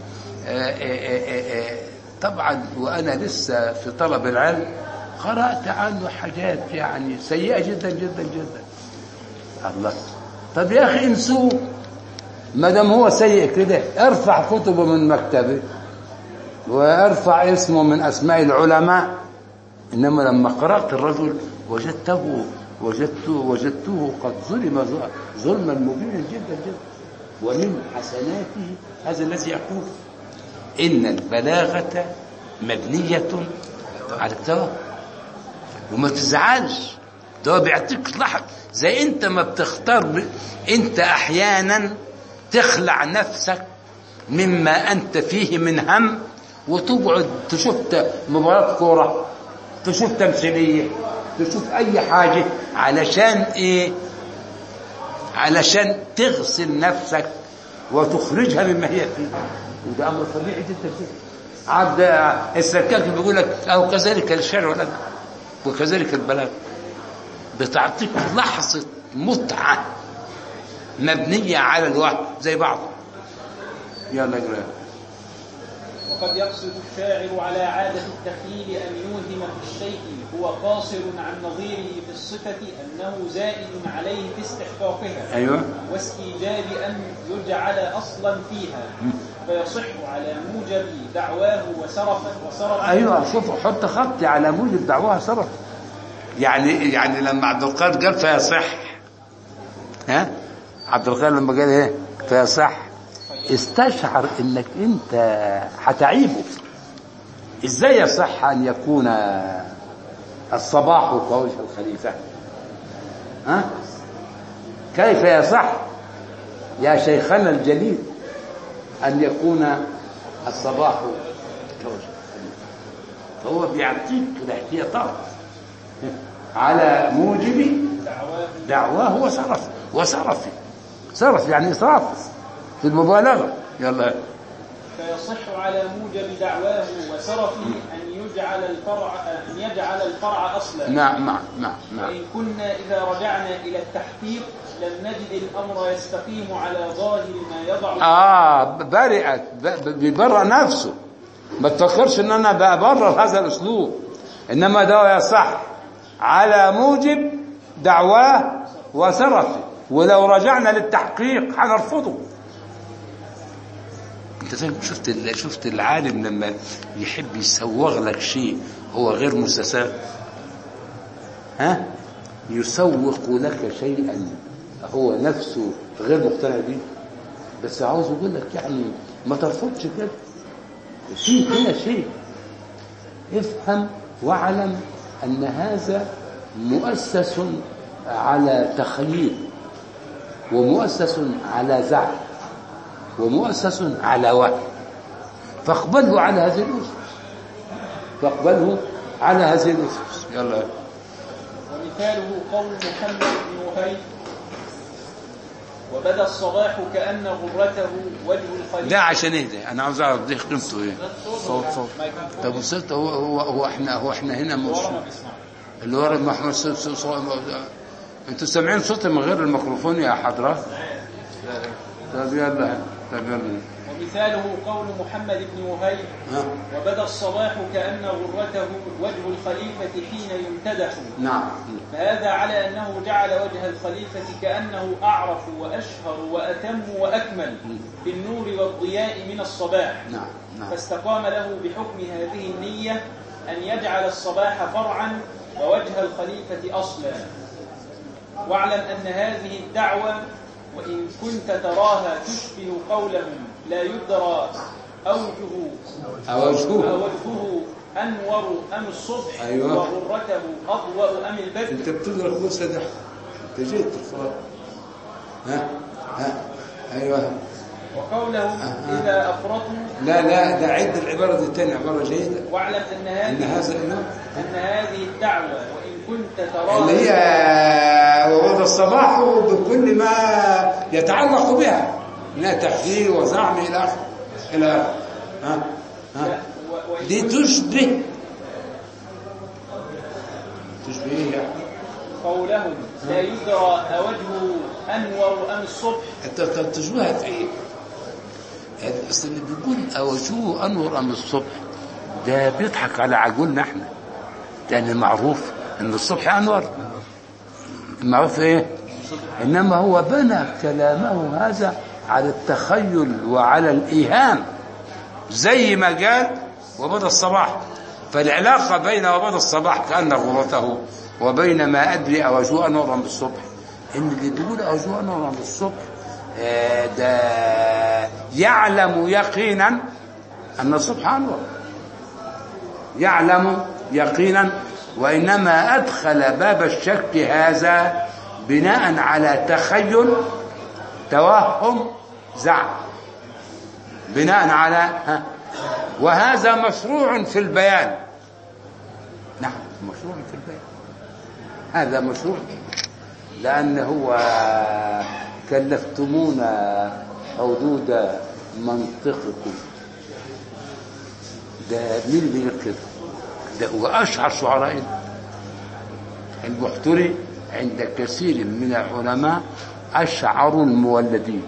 طبعا وانا لسه في طلب العلم قرأت عنه حاجات يعني سيئة جدا جدا جدا الله طب يا اخي انسوه ما دام هو سيء كده ارفع كتبه من مكتبه وارفع اسمه من اسماء العلماء انما لما قرات الرجل وجدته وجدته وجدته قد ظلم ظلما مبينا جدا جدا ومن حسناته هذا الذي يقول ان البلاغه مبنيه على التوهم وما تزعلش ده هو بيعطيك لحظه زي انت ما بتختار ب... انت احيانا تخلع نفسك مما انت فيه من هم وتقعد تشوف مباراة كورة تشوف تمثيلية تشوف أي حاجة علشان إيه علشان تغسل نفسك وتخرجها مما هي فيه وده أمر طبيعي جدا جدا عبد السكاك بيقول لك او كذلك الشعر ولا وكذلك البلاغ بتعطيك لحظه متعه مبنيه على الوهم زي بعض يلا اقرا
وقد يقصد الشاعر على عادة التخيل أن يوهم في الشيء هو قاصر عن نظيره في الصفة أنه زائد عليه في استحقاقها
ايوه
واستيجاب أن يجعل أصلا فيها فيصح على موجب دعواه وسرفا وسرفا
ايوه شوف حط خط على موجب دعواها صرف يعني يعني لما عبد القادر قال فيصح ها عبد القادر لما قال ايه فيصح استشعر انك انت هتعيبه ازاي يصح ان يكون الصباح كوجه الخليفه ها كيف يصح يا شيخنا الجليل ان يكون الصباح كوجه الخليفه فهو بيعطيك الاحتياطات على موجب دعواه وصرف وصرف صرف يعني إسراف في المبالغة يلا
فيصح على موجب دعواه وسرفه أن يجعل الفرع أن يجعل الفرع أصلا
نعم نعم نعم نعم
وإن كنا إذا رجعنا إلى التحقيق لم نجد الأمر يستقيم على ظاهر ما يضع
آه برئت ب- ب- بيبرأ نفسه ما تفكرش ان انا ببرر هذا الاسلوب انما ده يصح على موجب دعواه وسرفه ولو رجعنا للتحقيق هنرفضه انت زي ما شفت ال- شفت العالم لما يحب يسوغ لك شيء هو غير مستساغ ها يسوق لك شيئا هو نفسه غير مقتنع به بس عاوز اقول لك يعني ما ترفضش كده في هنا شيء افهم واعلم ان هذا مؤسس على تخييل ومؤسس على زعم ومؤسس على وهم فاقبله على هذه الاسس فاقبله على هذه الاسس يلا
ومثاله قول محمد بن وهيب وبدا الصباح كأن غرته وجه الخليل
ده عشان ايه ده انا عاوز اعرف دي قيمته ايه
صوت صوت
ما يكون
طب وصلت هو هو هو احنا هو احنا هنا مش
ورا ما بيسمع
اللي ورا محمد صوت صوت صوت انتوا سامعين صوتي من غير الميكروفون يا حضرات طب يلا طب يلا
ومثاله قول محمد بن وهيب
ها
وبدا الصباح كأن غرته وجه الخليفة حين يمتدح
نعم
فهذا على أنه جعل وجه الخليفة كأنه أعرف وأشهر وأتم وأكمل بالنور والضياء من الصباح
نعم نعم
فاستقام له بحكم هذه النية أن يجعل الصباح فرعا ووجه الخليفة أصلا واعلم أن هذه الدعوة وإن كنت تراها تشبه قولهم لا يدرى أوجه
أوجهه
وجهه أنور أم الصبح
أيوة.
وغرته أضوأ أم البدر
انت بتضرب موسى ده انت جيت تفرق ها ها ايوه
وقولهم إذا أفرطوا
لا لا ده عد العباره دي تاني عباره جيده
واعلم أن
ان
هذه
هذا انه
أن هذه الدعوة وإن كنت تراها
اللي هي ووضع الصباح بكل ما يتعلق بها من تحذير وزعم الى اخره الى اخره ها ها
و- وإن
دي
كنت
تشبه تشبه ايه يعني
قولهم لا يدرى أوجه أنور أم الصبح
انت أنت تشبهها في ايه؟ يعني اصل اللي بيقول اوجهه انور ام الصبح ده بيضحك على عقولنا احنا لان المعروف ان الصبح انور المعروف ايه؟ انما هو بنى كلامه هذا على التخيل وعلى الايهام زي ما قال وبدا الصباح فالعلاقة بين وبدا الصباح كأن غرته وبين ما أدري أوجوء نورا بالصبح إن اللي بيقول أوجوء نورا بالصبح آه، ده يعلم يقينا أن الصبح أنور يعلم يقينا وإنما أدخل باب الشك هذا بناء على تخيل توهم زعم بناء على ها وهذا مشروع في البيان نعم مشروع في البيان هذا مشروع لأن هو كلفتمونا حدود منطقكم ده مين اللي بيقول كده ده واشهر شعراء البحتري عند كثير من العلماء اشعر المولدين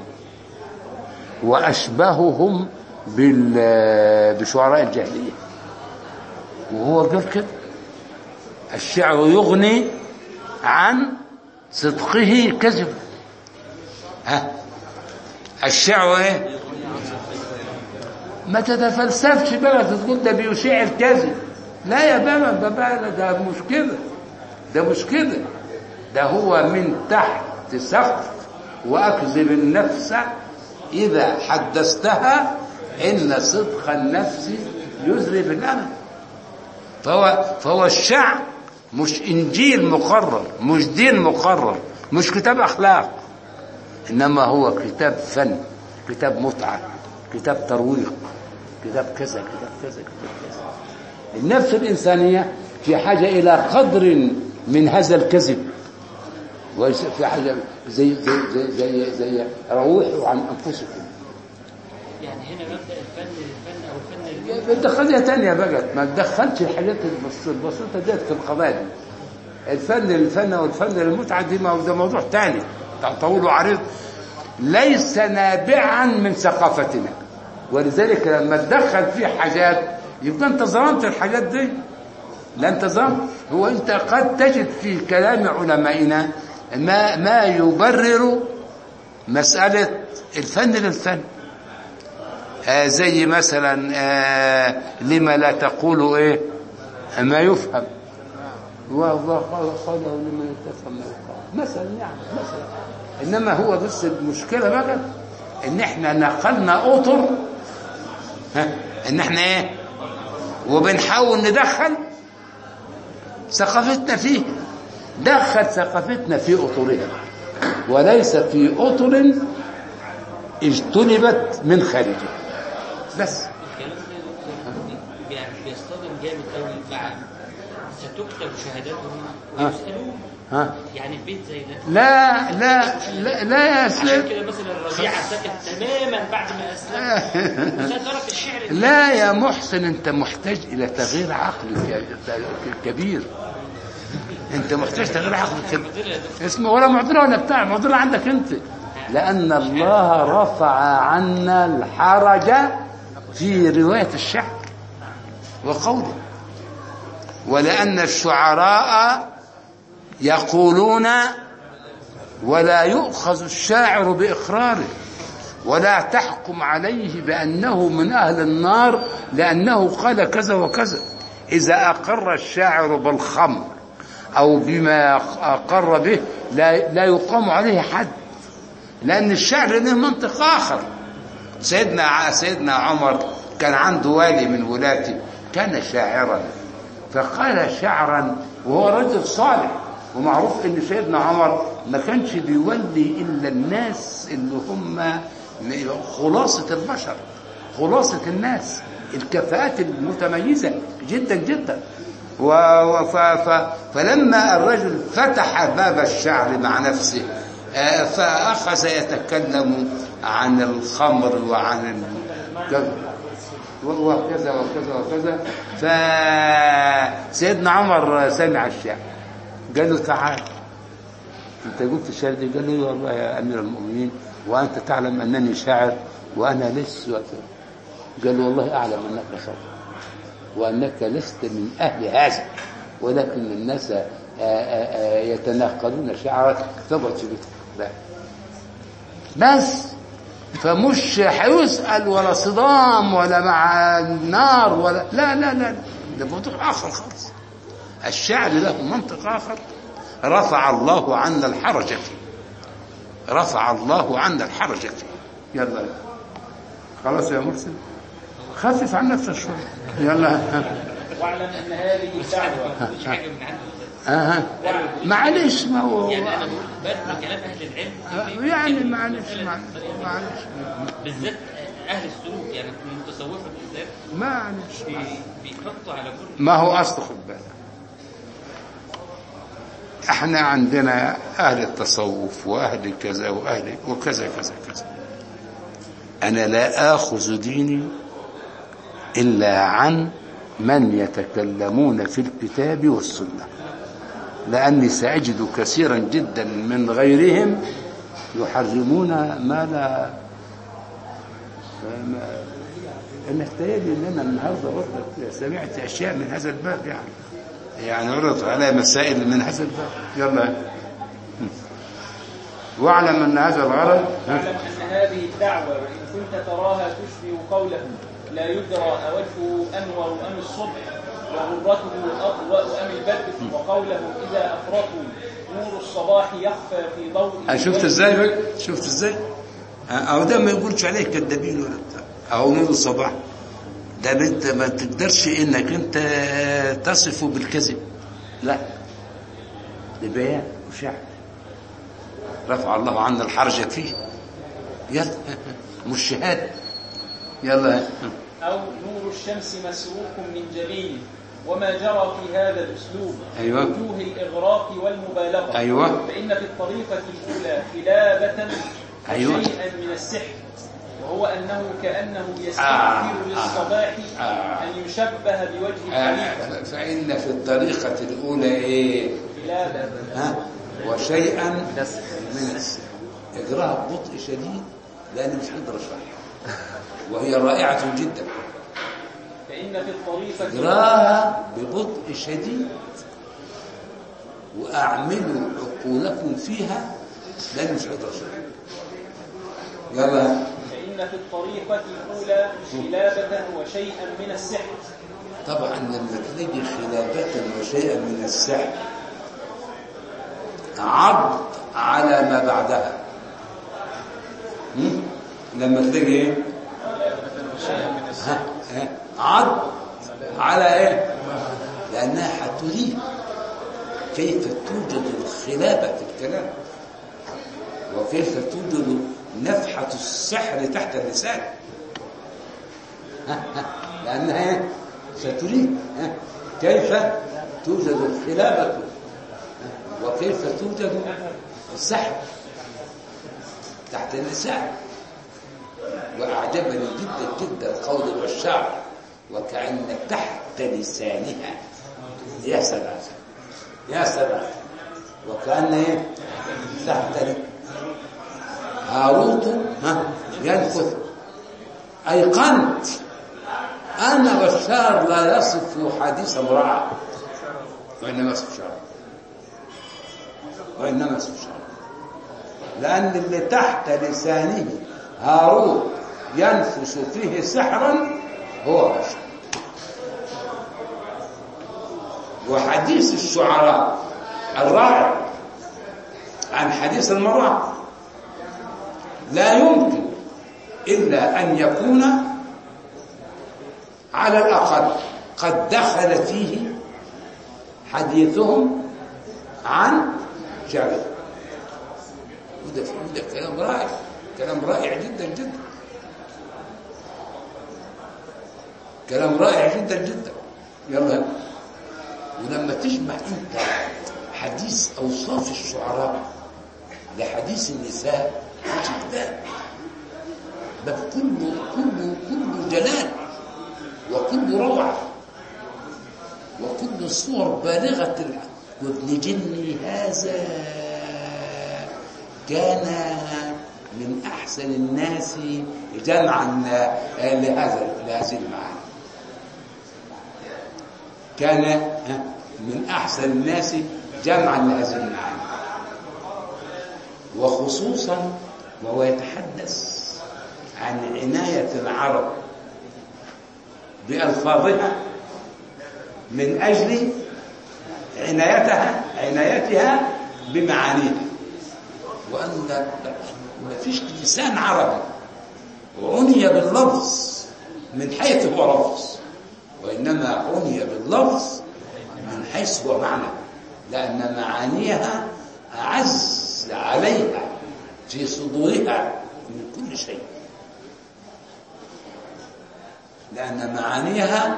واشبههم بال- بشعراء الجاهليه وهو قال كده الشعر يغني عن صدقه كذب ها الشعر ايه ما تتفلسفش بقى تقول ده بيشيع الكذب لا يا بابا ده بقى ده مش كده ده مش كده ده هو من تحت سقف واكذب النفس اذا حدثتها ان صدق النفس يزري بالامل فهو فهو الشعر مش انجيل مقرر مش دين مقرر مش كتاب اخلاق انما هو كتاب فن كتاب متعه كتاب ترويق كتاب كذا كتاب كذا كتاب كذا النفس الانسانيه في حاجه الى قدر من هذا الكذب وفي حاجه زي زي زي زي, زي روحوا عن انفسكم
يعني هنا مبدا الفن الفن او الفن
بتدخلها تانية بقى ما تدخلش الحاجات البس- البسيطة ديت في القضايا دي الفن للفن والفن للمتعة دي ما- ده موضوع تاني طويل وعريض ليس نابعا من ثقافتنا ولذلك لما تدخل فيه حاجات يبقى انت ظلمت الحاجات دي لا انت ظلمت هو انت قد تجد في كلام علمائنا ما ما يبرر مسألة الفن للفن آه زي مثلا آه لما لا تقول ايه ما يفهم والله قال قال لما يتفهم ما يقال مثلا يعني مثلا انما هو بس المشكله بقى ان احنا نقلنا اطر ها ان احنا ايه وبنحاول ندخل ثقافتنا فيه دخل ثقافتنا في اطرها وليس في اطر اجتنبت من خارجها بس
الكلام ده يعني بيصطدم جامد قوي مع ستكتب شهاداتهم
ها.
ويسالون
ها
يعني البيت زي ده
لا لا لا, لا يا
عشان
سيد
كده مثلا ربيعه سكت تماما بعد ما اسلم وده ترك الشعر
لا يا محسن انت محتاج الى تغيير عقلي ك- كبير انت محتاج تغيير عقلي كبير اسمه ولا معضله ولا بتاع معضله عندك انت لان الله رفع عنا الحرج في روايه الشعر وقوله ولان الشعراء يقولون ولا يؤخذ الشاعر باقراره ولا تحكم عليه بأنه من أهل النار لأنه قال كذا وكذا إذا أقر الشاعر بالخمر أو بما أقر به لا, لا يقام عليه حد لأن الشعر له منطق آخر سيدنا سيدنا عمر كان عنده والي من ولاته كان شاعرا فقال شعرا وهو رجل صالح ومعروف ان سيدنا عمر ما كانش بيولي الا الناس اللي هم خلاصة البشر خلاصة الناس الكفاءات المتميزة جدا جدا و و- ف ف فلما الرجل فتح باب الشعر مع نفسه آه، فأخذ يتكلم عن الخمر وعن ال... وكذا وكذا وكذا فسيدنا عمر سمع الشعر قال له تعال انت قلت الشعر دي قال له والله يا امير المؤمنين وانت تعلم انني شاعر وانا لست قال له والله اعلم انك صادق وانك لست من اهل هذا ولكن الناس آه، آه، آه، يتناقلون شعرك فاقعد في بيتك لا. بس فمش هيسأل ولا صدام ولا مع النار ولا لا لا لا ده موضوع آخر خالص الشعر له منطق آخر رفع الله عنا الحرج فيه رفع الله عنا الحرج فيه يلا خلاص يا مرسل خفف عن نفسك شوية يلا
واعلم ان هذه دعوه
مش حاجه من عنده
آه. معلش ما هو
يعني انا بقول بدل كلام اهل العلم
يعني معلش معلش معلش
بالذات اهل السلوك يعني المتصوفه بالذات
معلش
بي- بيحطوا على كل
ما هو اصل خد بالك احنا عندنا اهل التصوف واهل كذا واهل وكذا كذا كذا انا لا اخذ ديني إلا عن من يتكلمون في الكتاب والسنة لأني سأجد كثيرا جدا من غيرهم يحرمون ما لا ما- أنا اختيالي أن أنا النهارده برضه سمعت أشياء من هذا الباب يعني يعني عرضت علي مسائل من هذا الباب يلا واعلم أن هذا الغرض
واعلم أن هذه الدعوة وإن كنت تراها تشبه قوله لا يدرى أوجهه أنور أم الصبح وغرته أضوأ أم البدر وقوله إذا أفرطوا نور الصباح يخفى في ضوء
أنا شفت ازاي بقى شفت ازاي او ده ما يقولش عليه كدابين ولا بتاع او نور الصباح ده انت ما تقدرش انك انت تصفه بالكذب لا ده بيان وشعر رفع الله عنا الحرج فيه يلا مش شهاده يلا
أو نور الشمس مسروق من جبين وما جرى في هذا الأسلوب
أيوة.
وجوه الإغراق والمبالغة
أيوة.
فإن في الطريقة الأولى خلابة
أيوة.
شيئا من السحر وهو أنه كأنه
آه.
يستغفر للصباح
آه.
أن يشبه بوجه الخليفة
آه، فإن في الطريقة الأولى إيه
خلابة
ها وشيئا من السحر اجراها ببطء شديد لأن مش هقدر أشرحها وهي رائعة جدا
فإن في الطريقة
اجراها ببطء شديد وأعملوا عقولكم فيها لأن مش هقدر أشرحها يلا
فإن في الطريقة الأولى خلابة وشيئا من السحر
طبعا لما تلاقي خلافة وشيئا من السحر عض على ما بعدها هم؟ لما تلاقي ايه ها ها عض على ايه لانها هتريد كيف توجد الخلافه في الكلام وكيف توجد نفحه السحر تحت اللسان لأنها إيه؟ ستريد ها؟ كيف توجد الخلافة وكيف توجد السحر تحت اللسان وأعجبني جدا جدا قول الشعر وكأن تحت لسانها يا سلام يا سلام وكأن إيه؟ تحت ل- هاروت ها ينفث أيقنت أن بشار لا يصف حديث امرأة وإنما يصف شعر وإنما يصف شعر لأن اللي تحت لسانه هاروت ينفس فيه سحرا هو بشر وحديث الشعراء الرائع عن حديث المرأة لا يمكن إلا أن يكون على الأقل قد دخل فيه حديثهم عن شعره وده وده كلام رائع كلام رائع جدا جدا كلام رائع جدا جدا يلا ولما تجمع انت حديث اوصاف الشعراء لحديث النساء تجد باب باب كله كله كله جلال وكل روعة وكل صور بالغة الع- وابن جني هذا كان من أحسن الناس جمعا آه، لهذا لهذه المعاني كان آه، من أحسن الناس جمعا لهذه المعاني وخصوصا وهو يتحدث عن عناية العرب بألفاظها من أجل عنايتها عنايتها بمعانيها وأن ما فيش لسان عربي عني باللفظ من حيث هو لفظ وإنما عني باللفظ من حيث هو معنى لأن معانيها أعز عليها في صدورها من كل شيء لأن معانيها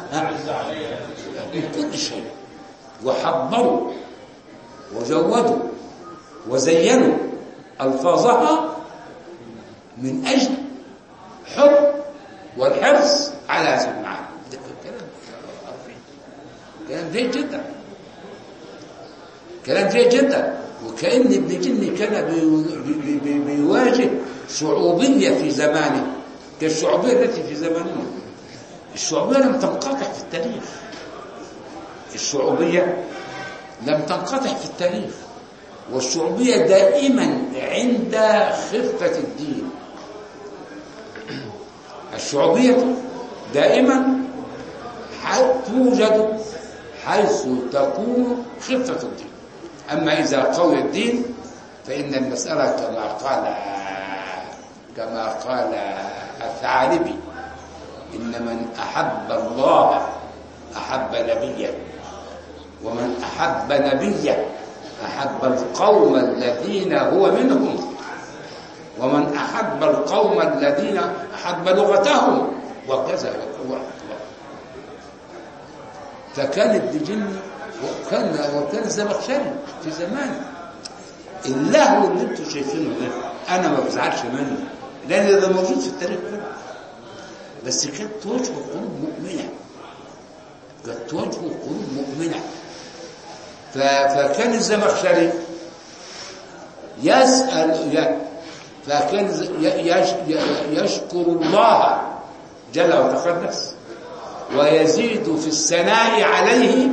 من كل شيء وحضروا وجودوا وزينوا ألفاظها من أجل حب والحرص
على هذا المعنى ده كلام كلام جيد جدا كلام جيد جدا وكأن ابن جني كان بي- بي- بي- بيواجه شعوبية في زمانه كالشعوبية التي في زماننا الشعوبية لم تنقطع في التاريخ الشعوبية لم تنقطع في التاريخ والشعوبية دائما عند خفة الدين الشعوبية دائما ح- توجد حيث تكون خفة الدين أما إذا قوي الدين فإن المسألة كما قال كما قال الثعالبي إن من أحب الله أحب نبيه ومن أحب نبيه أحب القوم الذين هو منهم ومن أحب القوم الذين أحب لغتهم وكذا و- فكان الدجني وكان وكان الزمخشري في زمانه اللهو اللي انتم شايفينه ده انا ما بزعلش منه لان ده موجود في التاريخ كله بس كانت توجه قلوب مؤمنه كانت توجه قلوب مؤمنه ف- فكان الزمخشري يسأل ي- فكان ز- ي- يش- ي- يشكر الله جل وتقدس ويزيد في الثناء عليه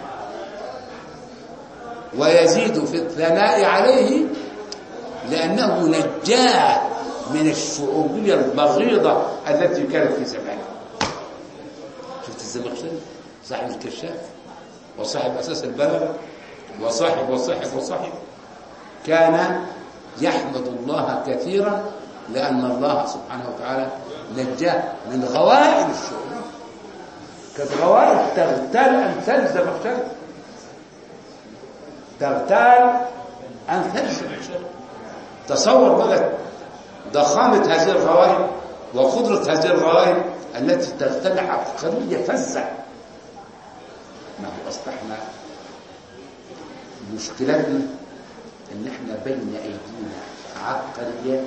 ويزيد في الثناء عليه لأنه نجاه من الشعوبية البغيضة التي كانت في زمانه شفت الزمخشري صاحب الكشاف وصاحب أساس البلد وصاحب وصاحب وصاحب كان يحمد الله كثيرا لأن الله سبحانه وتعالى نجاه من غوائل الشعوب كانت غوائل تغتال أمثال الزمخشري تغتال أمثال الزمخشري تصور بقى ضخامة هذه الغوائل وقدرة هذه الغوائل التي تغتال عبقرية فزة ما هو أصبحنا مشكلتنا ان احنا بين ايدينا عبقريات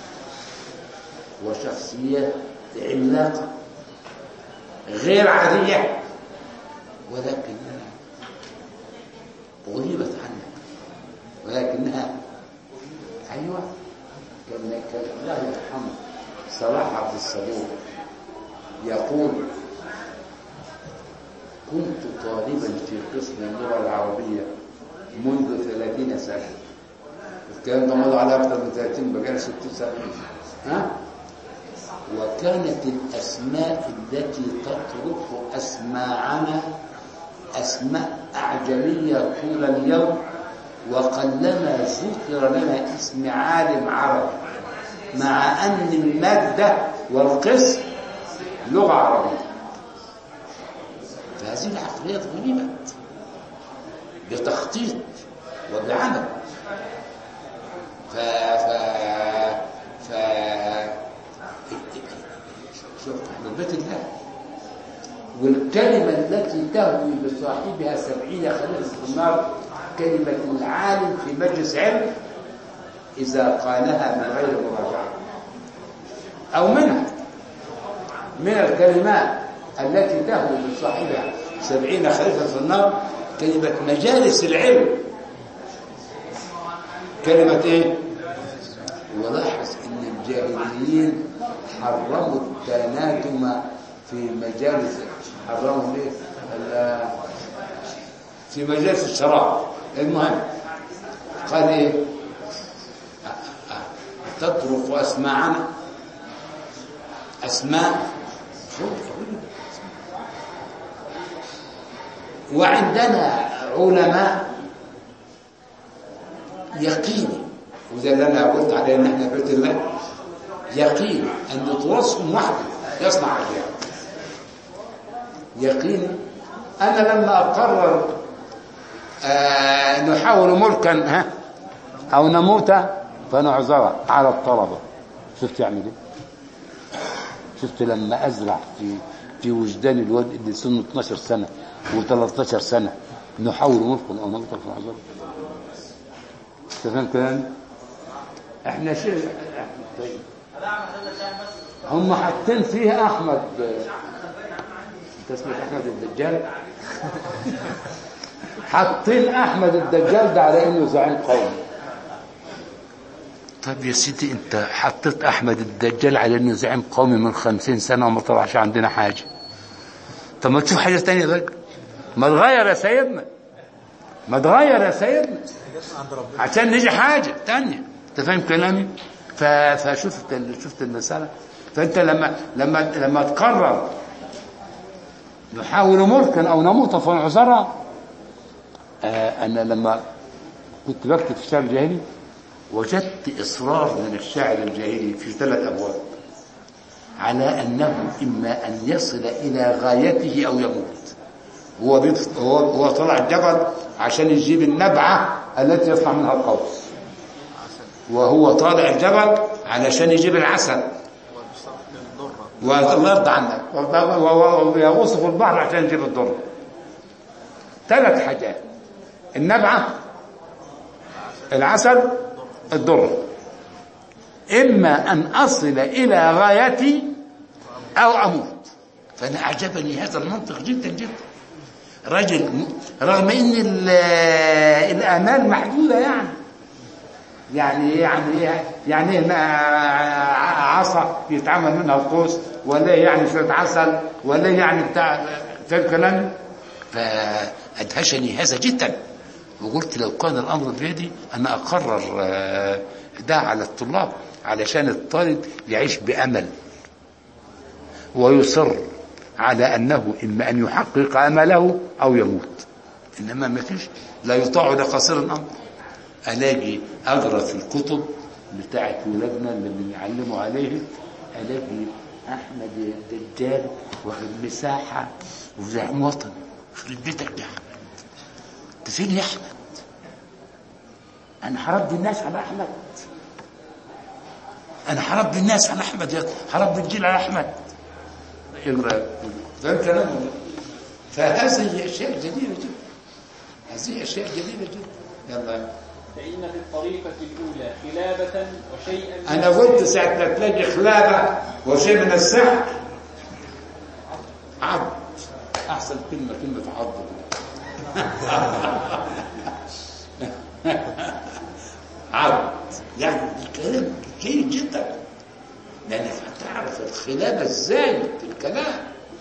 وشخصيات عملاقه غير عاديه ولكنها غيبت عنا ولكنها ايوه كان كان الله يرحمه صلاح عبد الصبور يقول كنت طالبا في قسم اللغه العربيه منذ 30 سنة الكلام ده مضى على أكثر من 30 بقى 60 سنة ها وكانت الأسماء التي تطرق أسماعنا أسماء أعجمية طول اليوم وقلما ذكر لنا اسم عالم عربي مع أن المادة والقسم لغة عربية فهذه العقليات غلبت بتخطيط وبعمل ف ف ف شوف احنا بيت الله والكلمة التي تهوي بصاحبها سبعين خليفة في النار كلمة العالم في مجلس علم إذا قالها من غير مراجعة أو منها من الكلمات التي تهوي بصاحبها سبعين خليفة في النار كلمة مجالس العلم كلمة ايه ولاحظ ان الجاهليين حرموا التنادم في مجالس حرموا ليه ال- في مجالس الشراب المهم قال ايه أ- أ- تطرق اسماعنا اسماء شوف وعندنا علماء يقيني وده اللي انا قلت عليه ان احنا بيت الله يقين ان تراثهم وحده يصنع الرياض يقيني انا لما اقرر آه نحاول ملكا ها او نموت فنعذر على الطلبه شفت يعمل ايه شفت لما ازرع في في وجدان الواد اللي سنه 12 سنه و13 سنه نحاول ملكا او نموت فنعذر انت فاهم كلامي؟ احنا شيء طيب هم حاطين فيها احمد انت اسمك احمد الدجال حاطين احمد الدجال ده على انه زعيم قومي طب يا سيدي انت حطيت احمد الدجال على انه زعيم قومي من خمسين سنة وما طلعش عندنا حاجة طب ما تشوف حاجة تانية بقى ما تغير يا سيدنا ما تغير يا سيدنا
عند ربنا
عشان نجي حاجة تانية انت فاهم كلامي ف- فشفت ال- شفت المسألة فانت لما لما لما تقرر نحاول ملكا او نموت فنعذرا آه انا لما كنت بكتب في الشعر الجاهلي وجدت اصرار من الشاعر الجاهلي في ثلاث ابواب على انه اما ان يصل الى غايته او يموت هو بيط- هو هو طلع الجبل عشان يجيب النبعه التي يصنع منها القوس وهو طالع الجبل علشان يجيب العسل والله يرضى عنك ويغوص في البحر عشان يجيب الضر ثلاث حاجات النبعه العسل الضر اما ان اصل الى غايتي او اموت فانا اعجبني هذا المنطق جدا جدا رجل م- رغم ان ال- الامال محدوده يعني يعني إيه يعني إيه يعني إيه ع- عصا يتعمل منها القوس ولا إيه يعني شويه عسل ولا إيه يعني بتاع فاهم كلامي فادهشني هذا جدا وقلت لو كان الامر بيدي انا اقرر آه، ده على الطلاب علشان الطالب يعيش بامل ويصر على انه اما ان يحقق امله او يموت انما ما فيش لا يطاع لقصير الامر الاقي اقرا في الكتب بتاعت ولادنا اللي بيعلموا عليه الاقي احمد الدجال واخد مساحه وزعيم وطني يخرب بيتك يا احمد انت فين يا احمد انا هربي الناس على احمد انا هربي الناس على احمد يا- هربي الجيل على احمد اقرا فاهم كلامه فهذه اشياء جميله جدا هذه اشياء جميله جدا يلا
فإن في الطريقة الأولى خلابة وشيئا من
انا قلت ساعه ما تلاقي خلابه وشيء من السحر عض احسن كلمه كلمه عض عض يعني الكلام جيد جدا لانك هتعرف الخلابه ازاي في الكلام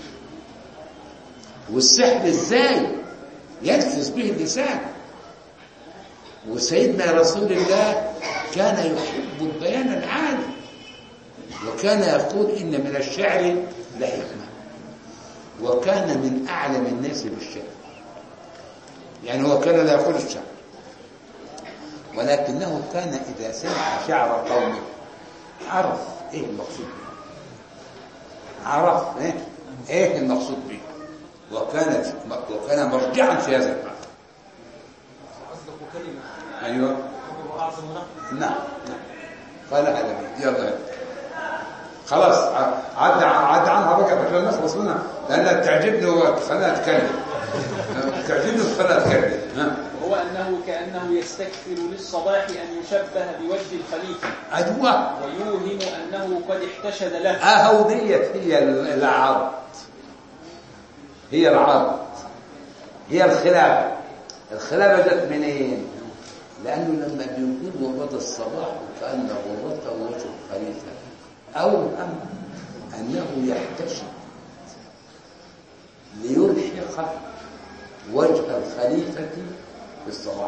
والسحر ازاي يلفظ به اللسان وسيدنا رسول الله كان يحب البيان العالي وكان يقول إن من الشعر لحكمة وكان من أعلم الناس بالشعر يعني هو كان لا يقول الشعر ولكنه كان إذا سمع شعر قومه عرف إيه المقصود به عرف إيه, إيه المقصود به وكان وكان مرجعا في هذا المعنى ايوه نعم نعم قال هذا يلا خلاص عد عد عنها بقى عشان نخلص منها لانها بتعجبني وخليها اتكلم بتعجبني وخليها اتكلم ها
وهو أنه كأنه يستكثر للصباح أن يشبه بوجه الخليفة
ايوه
ويوهم أنه قد احتشد له
اهو ديت هي العرض هي العرض هي الخلافه الخلافه جت منين؟ لانه لما بيقول وبدا الصباح كان غرته وجه الخليفه اوهم انه يحتشد ليلحق وجه الخليفه بالصباح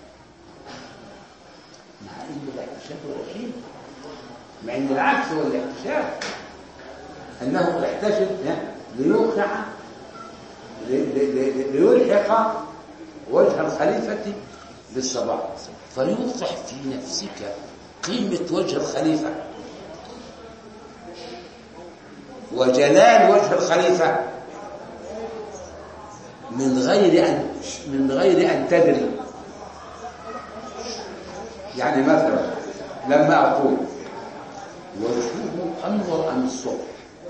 مع ان الاحتشاد هو شيء مع ان العكس هو الاحتشاد انه يحتشد ليوقع ل- ل- ل- ليلحق وجه الخليفة بالصباح فيوقع في نفسك قيمة وجه الخليفة وجلال وجه الخليفة من غير أن من غير أن تدري يعني مثلا لما أقول وجهه أنور أم الصبح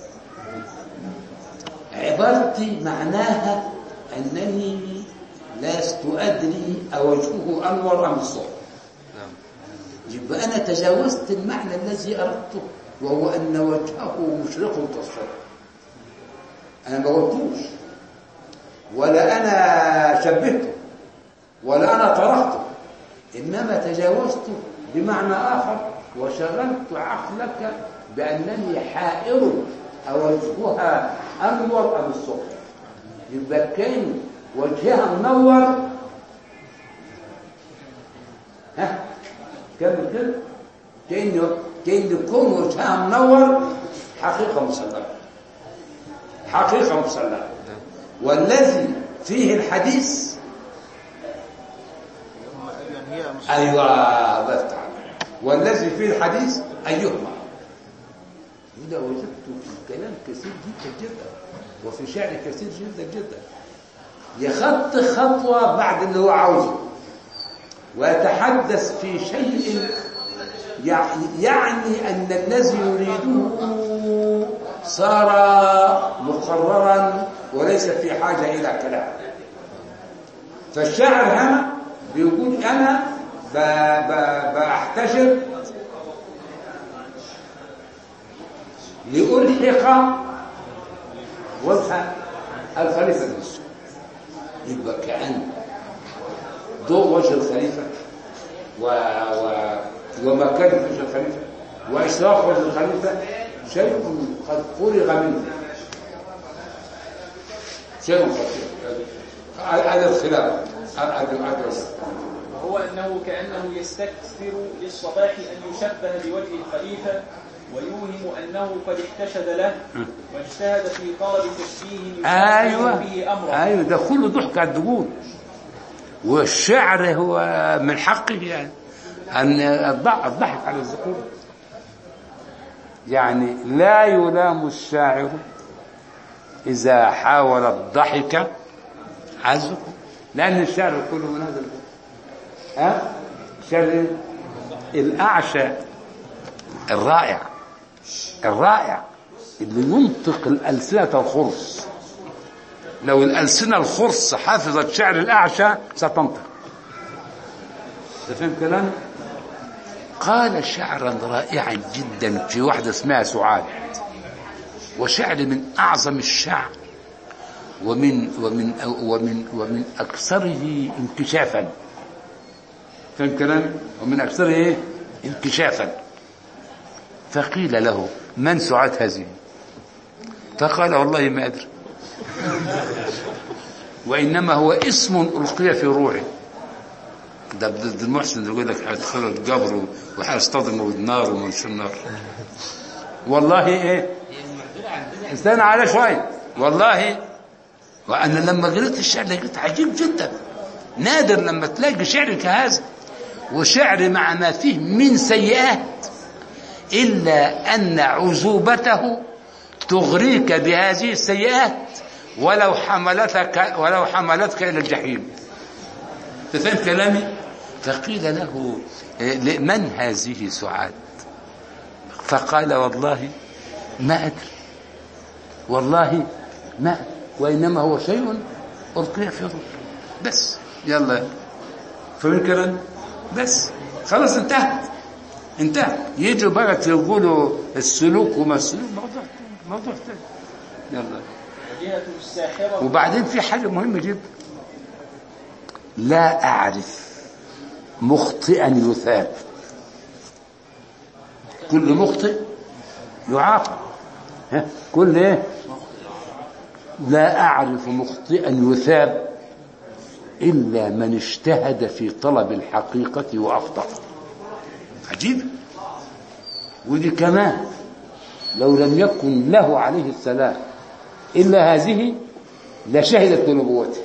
عبارتي معناها أنني لست أدري أوجهه أنور أم الصبح يبقى أنا تجاوزت المعنى الذي أردته وهو أن وجهه مشرق كالصبح انا ما قلتوش ولا انا شبهته ولا انا طرحته انما تجاوزته بمعنى اخر وشغلت عقلك بانني حائر اوجهها انور ام الصبح يبقى كان وجهها منور ها كمل كده كأنه كأن يكون وجهها منور حقيقة مسلمة حقيقة مسلمة والذي فيه الحديث
يعني هي مش
أيوة الله يفتح عليك. والذي فيه الحديث أيهما إذا وجدت في الكلام كثير جدا جدا وفي شعر كثير جدا جدا يخط خطوة بعد اللي هو عاوزه ويتحدث في شيء يعني, يعني أن الذي يريده صار مقررا وليس في حاجة إلى كلام فالشاعر هنا بيقول أنا ب... ب... بحتشر لألحق وجه الخليفة المسلم يبقى كأن ضوء وجه الخليفة و... و... ومكان وجه الخليفة وإشراق وجه الخليفة شيء قد فرغ منه شيء خطير هذا الخلاف هذا هذا
وهو أنه كأنه يستكثر للصباح أن يشبه بوجه الخليفة ويوهم أنه قد احتشد له واجتهد في طلب تشبيه يشبه
ايوه
به أمره
ايوه ده كله ضحك على الدجول والشعر هو من حقه يعني ان الض- الضحك على الذكور يعني لا يلام الشاعر اذا حاول الضحك على الذكور لان الشعر كله من هذا الباب ها الشعر الاعشى الرائع الرائع اللي ينطق الالسنه الخرص لو الألسنة الخرص حافظت شعر الأعشى ستنطق فهم كلام قال شعرا رائعا جدا في واحدة اسمها سعاد وشعر من أعظم الشعر ومن ومن ومن ومن أكثره انكشافا فهم كلام ومن أكثره إيه؟ انكشافا فقيل له من سعاد هذه فقال والله ما أدري وإنما هو اسم ألقي في روعي ده ده المحسن اللي يقول لك هيدخلوا القبر وهيصطدموا بالنار ومنشور النار والله ايه استنى عليه شويه والله وانا لما قريت الشعر لقيت عجيب جدا نادر لما تلاقي شعر كهذا وشعر مع ما فيه من سيئات الا ان عذوبته تغريك بهذه السيئات ولو حملتك ولو حملتك الى الجحيم تفهم كلامي فقيل له إيه، من هذه سعاد فقال والله ما ادري والله ما أدري. وانما هو شيء القي في روحي بس يلا فمن كلام بس خلاص انتهت انتهى يجوا بقى يقولوا السلوك وما السلوك موضوع تاني موضوع تاني يلا
وجهة الساحرة
وبعدين في حاجة مهمة جدا لا أعرف مخطئا يثاب كل مخطئ يعاقب ها كل ايه لا أعرف مخطئا يثاب إلا من اجتهد في طلب الحقيقة وأخطأ عجيب ودي كمان لو لم يكن له عليه السلام إلا هذه لشهدت بنبوته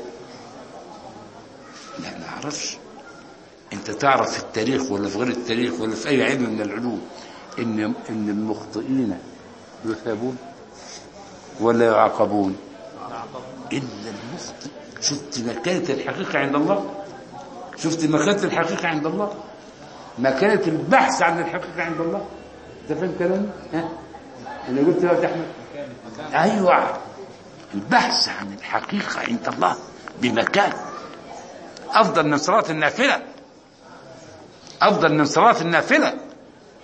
لا ما اعرفش انت تعرف في التاريخ ولا في غير التاريخ ولا في اي علم من العلوم ان ان المخطئين يثابون ولا يعاقبون الا المخطئ شفت مكانه الحقيقه عند الله شفت مكانه الحقيقه عند الله مكانه البحث عن الحقيقه عند الله انت فاهم كلامي ها اللي قلت يا احمد ايوه البحث عن الحقيقه عند الله بمكان افضل من صلاه النافله افضل من صلاه النافله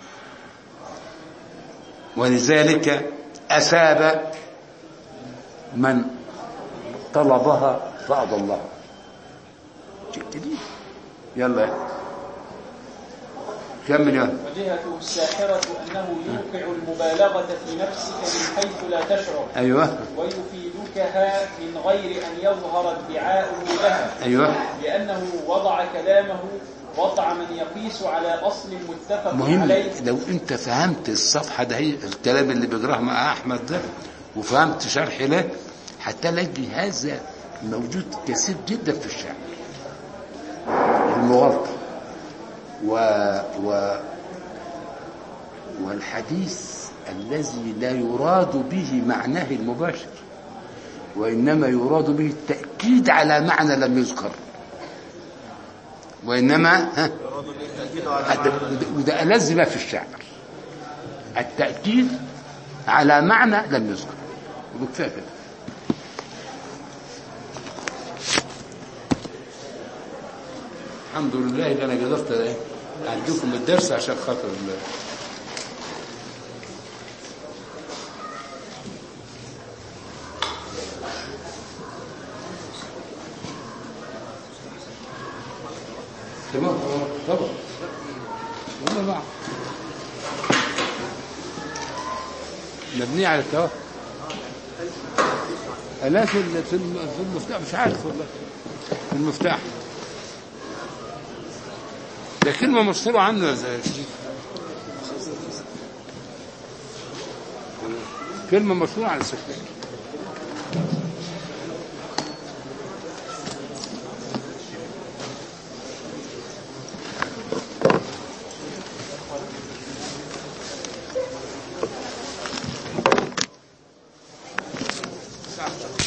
ولذلك اثاب من طلبها فأضلها شيء جديد يلا كمل يا
وجهته الساحرة أنه يوقع المبالغة في نفسك من حيث لا تشعر
أيوه
ويفيدكها من غير أن يظهر ادعاؤه لها
أيوه
لأنه وضع كلامه وضع من يقيس على أصل متفق
مهم
عليه
لو انت فهمت الصفحة ده هي الكلام اللي بيجراه مع أحمد ده وفهمت شرح له هتلاقي هذا موجود كثير جدا في الشعر المغالطة و... و... والحديث الذي لا يراد به معناه المباشر وإنما يراد به التأكيد على معنى لم يذكر وإنما ها وده- وده ألذ ما في الشعر التأكيد على معنى لم يذكر وبكفاية كده الحمد لله اللي انا قدرت ايه اديكم الدرس عشان خاطر الله تمام تمام طبعا ولا بعض مبنية على التوافق لا في ال- في الم- في المفتاح مش عارف والله في المفتاح ده كلمة مشهورة عنه يا زي- شريف. كلمة مشهورة عن السكري صح